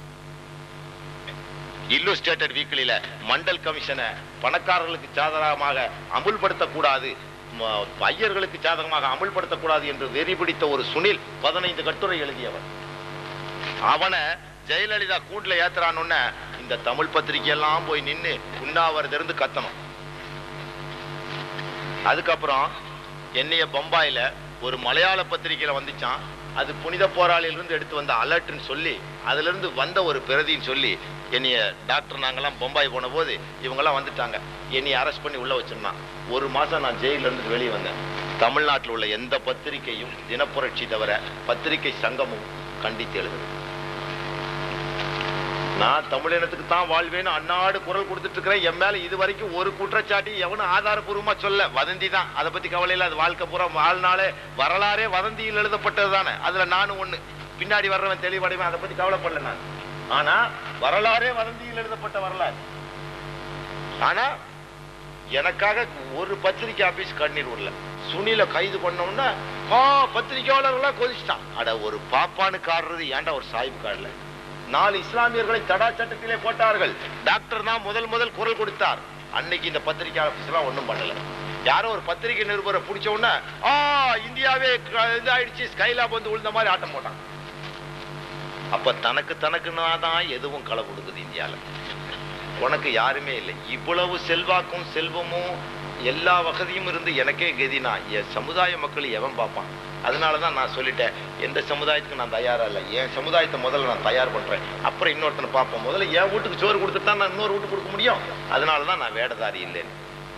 [SPEAKER 1] இல்லுஸ்ட்ரேட்டட் வீக்லியில மண்டல் கமிஷனை பணக்காரர்களுக்கு சாதகமாக அமுல்படுத்தக்கூடாது ம- ஐயர்களுக்கு சாதகமாக அமுல்படுத்தக்கூடாது என்று வெறி பிடித்த ஒரு சுனில் பதினைந்து கட்டுரை எழுதியவர் அவனை ஜெயலலிதா கூண்டுல ஏத்துறான்னு இந்த தமிழ் பத்திரிகை எல்லாம் போய் நின்னு உண்ணாவிரதிருந்து கத்தணும் அதுக்கப்புறம் என்னைய பம்பாயில ஒரு மலையாள பத்திரிகையில வந்துச்சான் அது புனித போராளியிலிருந்து எடுத்து வந்த அலர்ட்னு சொல்லி அதுல இருந்து வந்த ஒரு பிரதின்னு சொல்லி என்னைய டாக்டர் நாங்கெல்லாம் பம்பாய் போன போது இவங்கெல்லாம் வந்துட்டாங்க என்னைய அரெஸ்ட் பண்ணி உள்ள வச்சிருந்தான் ஒரு மாசம் நான் ஜெயில இருந்து வெளியே வந்தேன் தமிழ்நாட்டில் உள்ள எந்த பத்திரிகையும் தினப்புரட்சி தவிர பத்திரிகை சங்கமும் கண்டித்து எழுதுது நான் தமிழினத்துக்கு தான் வாழ்வேன்னு அன்னாடு குரல் கொடுத்துட்டு இருக்கிறேன் என் மேல இது வரைக்கும் ஒரு குற்றச்சாட்டி எவனும் ஆதாரபூர்வமா சொல்ல வதந்தி தான் அதை பத்தி கவலை இல்ல அது வாழ்க்கை பூரா வாழ்நாளே வரலாறே வதந்தியில் எழுதப்பட்டது தானே அதுல நானும் ஒண்ணு பின்னாடி வர்றவன் தெளிவடைவன் அதை பத்தி கவலைப்படல நான் ஆனா வரலாறே வதந்தியில் எழுதப்பட்ட வரலாறு ஆனா எனக்காக ஒரு பத்திரிக்கை ஆபீஸ் கண்ணீர் விடல சுனில கைது பண்ணோம்னா ஆ பத்திரிகையாளர்களா கொதிச்சிட்டான் அட ஒரு பாப்பானு காடுறது ஏன்டா ஒரு சாய்வு காடல நாலு இஸ்லாமியர்களை தடா சட்டத்திலே போட்டார்கள் டாக்டர் தான் முதல் முதல் குரல் கொடுத்தார் அன்னைக்கு இந்த பத்திரிகை ஆபீஸ் எல்லாம் ஒண்ணும் பண்ணல யாரோ ஒரு பத்திரிகை நிருபரை பிடிச்ச உடனே ஆ இந்தியாவே க- இதாயிடுச்சு ஸ்கைலாப் வந்து விழுந்த மாதிரி ஆட்டம் போட்டான் அப்ப தனக்கு தனக்குன்னா தான் எதுவும் களை கொடுக்குது இந்தியால உனக்கு யாருமே இல்லை இவ்வளவு செல்வாக்கும் செல்வமும் எல்லா வசதியும் இருந்து எனக்கே கதினா என் சமுதாய மக்கள் எவன் பார்ப்பான் அதனால தான் நான் சொல்லிட்டேன் எந்த சமுதாயத்துக்கு நான் தயாரா இல்லை என் சமுதாயத்தை முதல்ல நான் தயார் பண்றேன் அப்புறம் இன்னொருத்தனை பார்ப்போம் முதல்ல என் வீட்டுக்கு சோறு கொடுத்துட்டு தான் நான் இன்னொரு வீட்டுக்கு கொடுக்க முடியும் அதனால தான் நான் வேடதாரி இல்லைன்னு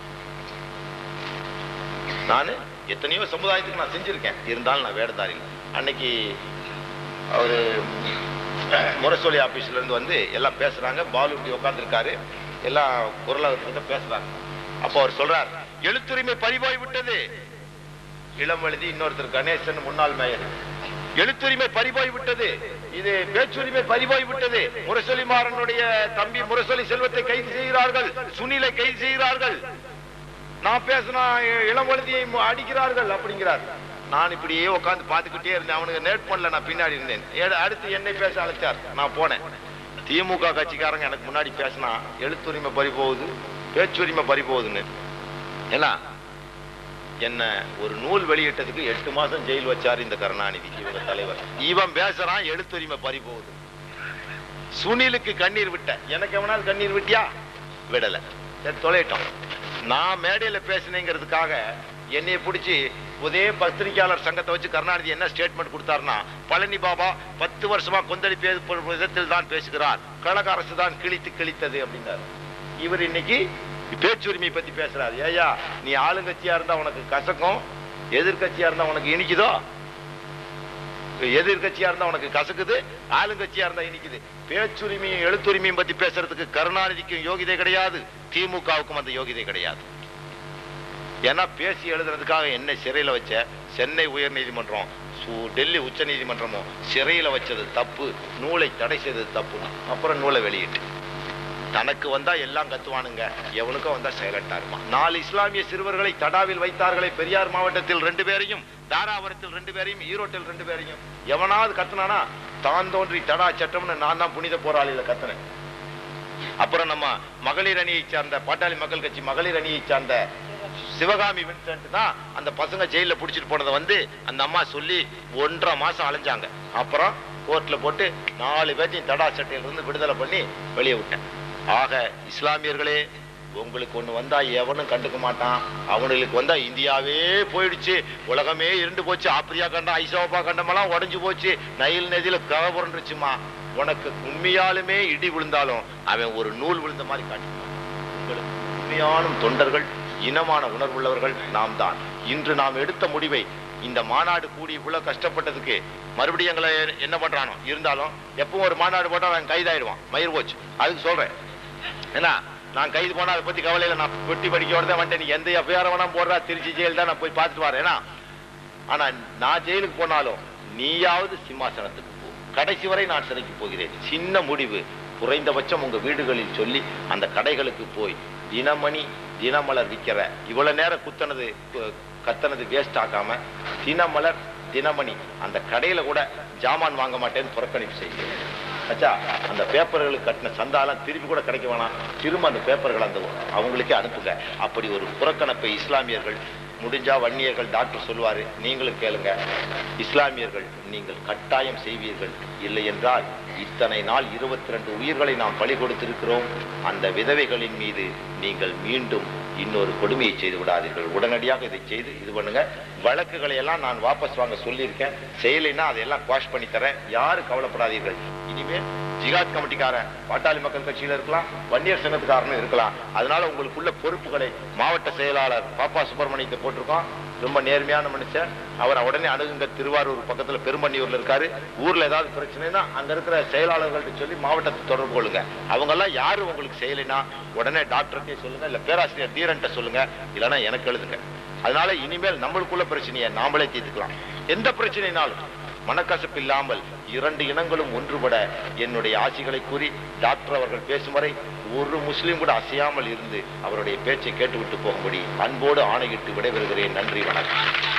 [SPEAKER 1] நான் எத்தனையோ சமுதாயத்துக்கு நான் செஞ்சிருக்கேன் இருந்தாலும் நான் வேடதாரி இல்லை அன்னைக்கு அவரு முரசொலி ஆபீஸ்ல இருந்து வந்து எல்லாம் பேசுறாங்க பாலு இப்படி உட்காந்துருக்காரு எல்லாம் குரலகத்துல பேசுறாங்க அப்போ அவர் சொல்றார் எழுத்துரிமை பறிபோய் விட்டது இளம் எழுதி இன்னொருத்தர் கணேசன் முன்னாள் மேயர் எழுத்துரிமை பறிபோய் விட்டது இது பேச்சுரிமை பறிபோய் விட்டது முரசொலி மாறனுடைய தம்பி முரசொலி செல்வத்தை கைது செய்கிறார்கள் சுனிலை கைது செய்கிறார்கள் நான் பேசினா இளம் எழுதியை அடிக்கிறார்கள் அப்படிங்கிறார் நான் இப்படியே உட்காந்து பார்த்துக்கிட்டே இருந்தேன் அவனுக்கு நேட் பண்ணல நான் பின்னாடி இருந்தேன் ஏ- அடுத்து என்னை பேச அழைச்சார் நான் போனேன் திமுக கட்சிக்காரங்க எனக்கு முன்னாடி பேசினா எழுத்துரிமை பறி போகுது பேச்சுரிமை பறி போகுதுன்னு ஏன்னா என்ன ஒரு நூல் வெளியிட்டதுக்கு எட்டு மாசம் ஜெயில் வச்சாரு இந்த கருணாநிதி இவங்க தலைவர் இவன் பேசுறான் எழுத்துரிமை பறி போகுது சுனிலுக்கு கண்ணீர் விட்ட எனக்கு எவனாவது கண்ணீர் விட்டியா விடல சரி தொலைட்டோம் நான் மேடையில பேசினேங்கிறதுக்காக என்னைய பிடிச்சி உதய பத்திரிகையாளர் சங்கத்தை வச்சு கருணாநிதி என்ன ஸ்டேட்மெண்ட் கொடுத்தாருன்னா பழனி பாபா பத்து வருஷமா கொந்தளிப்பு ஏற்படும் விதத்தில் தான் பேசுகிறார் கழக அரசு தான் கிழித்து கிழித்தது அப்படின்னாரு இவர் இன்னைக்கு பேச்சுரிமை பத்தி பேசுறாரு ஏயா நீ ஆளுங்கட்சியா இருந்தா உனக்கு கசக்கும் எதிர்க்கட்சியா இருந்தா உனக்கு இனிக்குதோ எதிர்கட்சியா இருந்தா உனக்கு கசக்குது ஆளுங்கட்சியா இருந்தா இனிக்குது பேச்சுரிமையும் எழுத்துரிமையும் பத்தி பேசுறதுக்கு கருணாநிதிக்கும் யோகிதை கிடையாது திமுகவுக்கும் அந்த யோகிதை கிடையாது ஏன்னா பேசி எழுதுறதுக்காக என்ன சிறையில வச்ச சென்னை உயர் நீதிமன்றம் டெல்லி உச்ச நீதிமன்றமும் சிறையில வச்சது தப்பு நூலை தடை செய்தது தப்பு அப்புறம் நூலை வெளியிட்டு தனக்கு வந்தா எல்லாம் கத்துவானுங்க எவனுக்கும் வந்தா சைலண்டா இருப்பான் நாலு இஸ்லாமிய சிறுவர்களை தடாவில் வைத்தார்களே பெரியார் மாவட்டத்தில் ரெண்டு பேரையும் தாராபுரத்தில் ரெண்டு பேரையும் ஈரோட்டில் ரெண்டு பேரையும் எவனாவது கத்துனானா தான் தோன்றி தடா சட்டம்னு நான் தான் புனித போராளியில கத்துனேன் அப்புறம் நம்ம மகளிர் அணியை சார்ந்த பாட்டாளி மக்கள் கட்சி மகளிர் அணியை சார்ந்த சிவகாமி வின்சென்ட் தான் அந்த பசங்க ஜெயில புடிச்சிட்டு போனதை வந்து அந்த அம்மா சொல்லி ஒன்றரை மாசம் அலைஞ்சாங்க அப்புறம் கோர்ட்ல போட்டு நாலு பேர்த்தையும் தடா சட்டையில இருந்து விடுதலை பண்ணி வெளியே விட்டேன் ஆக இஸ்லாமியர்களே உங்களுக்கு ஒண்ணு வந்தா எவனும் கண்டுக்க மாட்டான் அவனுக்கு வந்தா இந்தியாவே போயிடுச்சு உலகமே இருண்டு போச்சு ஆப்பிரியா கண்டம் ஐசோப்பா கண்டமெல்லாம் உடைஞ்சு போச்சு நைல் நதியில கவை புரண்டுருச்சுமா உனக்கு உண்மையாலுமே இடி விழுந்தாலும் அவன் ஒரு நூல் விழுந்த மாதிரி காட்டினான் உங்களுக்கு உண்மையான தொண்டர்கள் இனமான உணர்வுள்ளவர்கள் நாம் தான் இன்று நாம் எடுத்த முடிவை இந்த மாநாடு கூடி இவ்வளவு கஷ்டப்பட்டதுக்கு மறுபடியும் எங்களை என்ன பண்றானோ இருந்தாலும் எப்பவும் ஒரு மாநாடு போட்டா அவன் கைதாயிடுவான் மயிர் போச்சு அதுக்கு சொல்றேன் ஏன்னா நான் கைது போனா அதை பத்தி கவலையில நான் வெட்டி படிக்க தான் வந்துட்டேன் நீ எந்த எஃப்ஐஆர் வேணா போடுறா திருச்சி ஜெயில் தான் நான் போய் பார்த்துட்டு வரேன் ஏன்னா ஆனா நான் ஜெயிலுக்கு போனாலும் நீயாவது சிம்மாசனத்துக்கு போ கடைசி வரை நான் சிறைக்கு போகிறேன் சின்ன முடிவு குறைந்தபட்சம் உங்க வீடுகளில் சொல்லி அந்த கடைகளுக்கு போய் தினமணி தினமலர் விற்கிற இவ்வளவு நேரம் குத்தனது கு- கத்தனது வேஸ்ட் ஆக்காம தினமலர் தினமணி அந்த கடையில கூட ஜாமான் வாங்க மாட்டேன்னு புறக்கணிப்பு செய்கிறேன் அச்சா அந்த பேப்பர்களுக்கு கட்டின சந்தாலாம் திருப்பி கூட கிடைக்க வேணாம் திரும்ப அந்த பேப்பர்கள் அந்த அவங்களுக்கே அனுப்புங்க அப்படி ஒரு புறக்கணிப்பை இஸ்லாமியர்கள் முடிஞ்சா வன்னியர்கள் டாக்டர் சொல்வாரு நீங்களும் கேளுங்க இஸ்லாமியர்கள் நீங்கள் கட்டாயம் செய்வீர்கள் இல்லை என்றால் இத்தனை நாள் இருபத்தி ரெண்டு உயிர்களை நாம் பலி கொடுத்திருக்கிறோம் அந்த விதவைகளின் மீது நீங்கள் மீண்டும் இன்னொரு கொடுமையை செய்து விடாதீர்கள் உடனடியாக இதை செய்து இது பண்ணுங்க வழக்குகளை எல்லாம் நான் வாபஸ் வாங்க சொல்லியிருக்கேன் செய்யலைன்னா அதையெல்லாம் குவாஷ் பண்ணி தரேன் யாரும் கவலைப்படாதீர்கள் இனிமேல் ஜிகாத் கமிட்டிக்காரன் பாட்டாளி மக்கள் கட்சியில இருக்கலாம் வன்னியர் சங்கத்துக்காரனும் இருக்கலாம் அதனால உங்களுக்குள்ள பொறுப்புகளை மாவட்ட செயலாளர் பாப்பா சுப்பிரமணியத்தை போட்டிருக்கோம் ரொம்ப நேர்மையான மனுஷன் அவரை உடனே அணுகுங்க திருவாரூர் பக்கத்துல பெருமண்ணியூர்ல இருக்காரு ஊர்ல ஏதாவது பிரச்சனைனா அங்க இருக்கிற செயலாளர்கள்ட்ட சொல்லி மாவட்டத்தை தொடர்பு கொள்ளுங்க அவங்க எல்லாம் யாரு உங்களுக்கு செய்யலைன்னா உடனே டாக்டர்கிட்டே சொல்லுங்க இல்ல பேராசிரியர் தீரன்ட்ட சொல்லுங்க இல்லைன்னா எனக்கு எழுதுங்க அதனால இனிமேல் நம்மளுக்குள்ள பிரச்சனையை நாமளே தீர்த்துக்கலாம் எந்த பிரச்சனைனாலும் மனக்கசப்பு இல்லாமல் இரண்டு இனங்களும் ஒன்றுபட என்னுடைய ஆசிகளை கூறி டாக்டர் அவர்கள் பேசும் வரை ஒரு முஸ்லீம் கூட அசையாமல் இருந்து அவருடைய பேச்சை கேட்டுவிட்டு போகும்படி அன்போடு ஆணையிட்டு விடைபெறுகிறேன் நன்றி வணக்கம்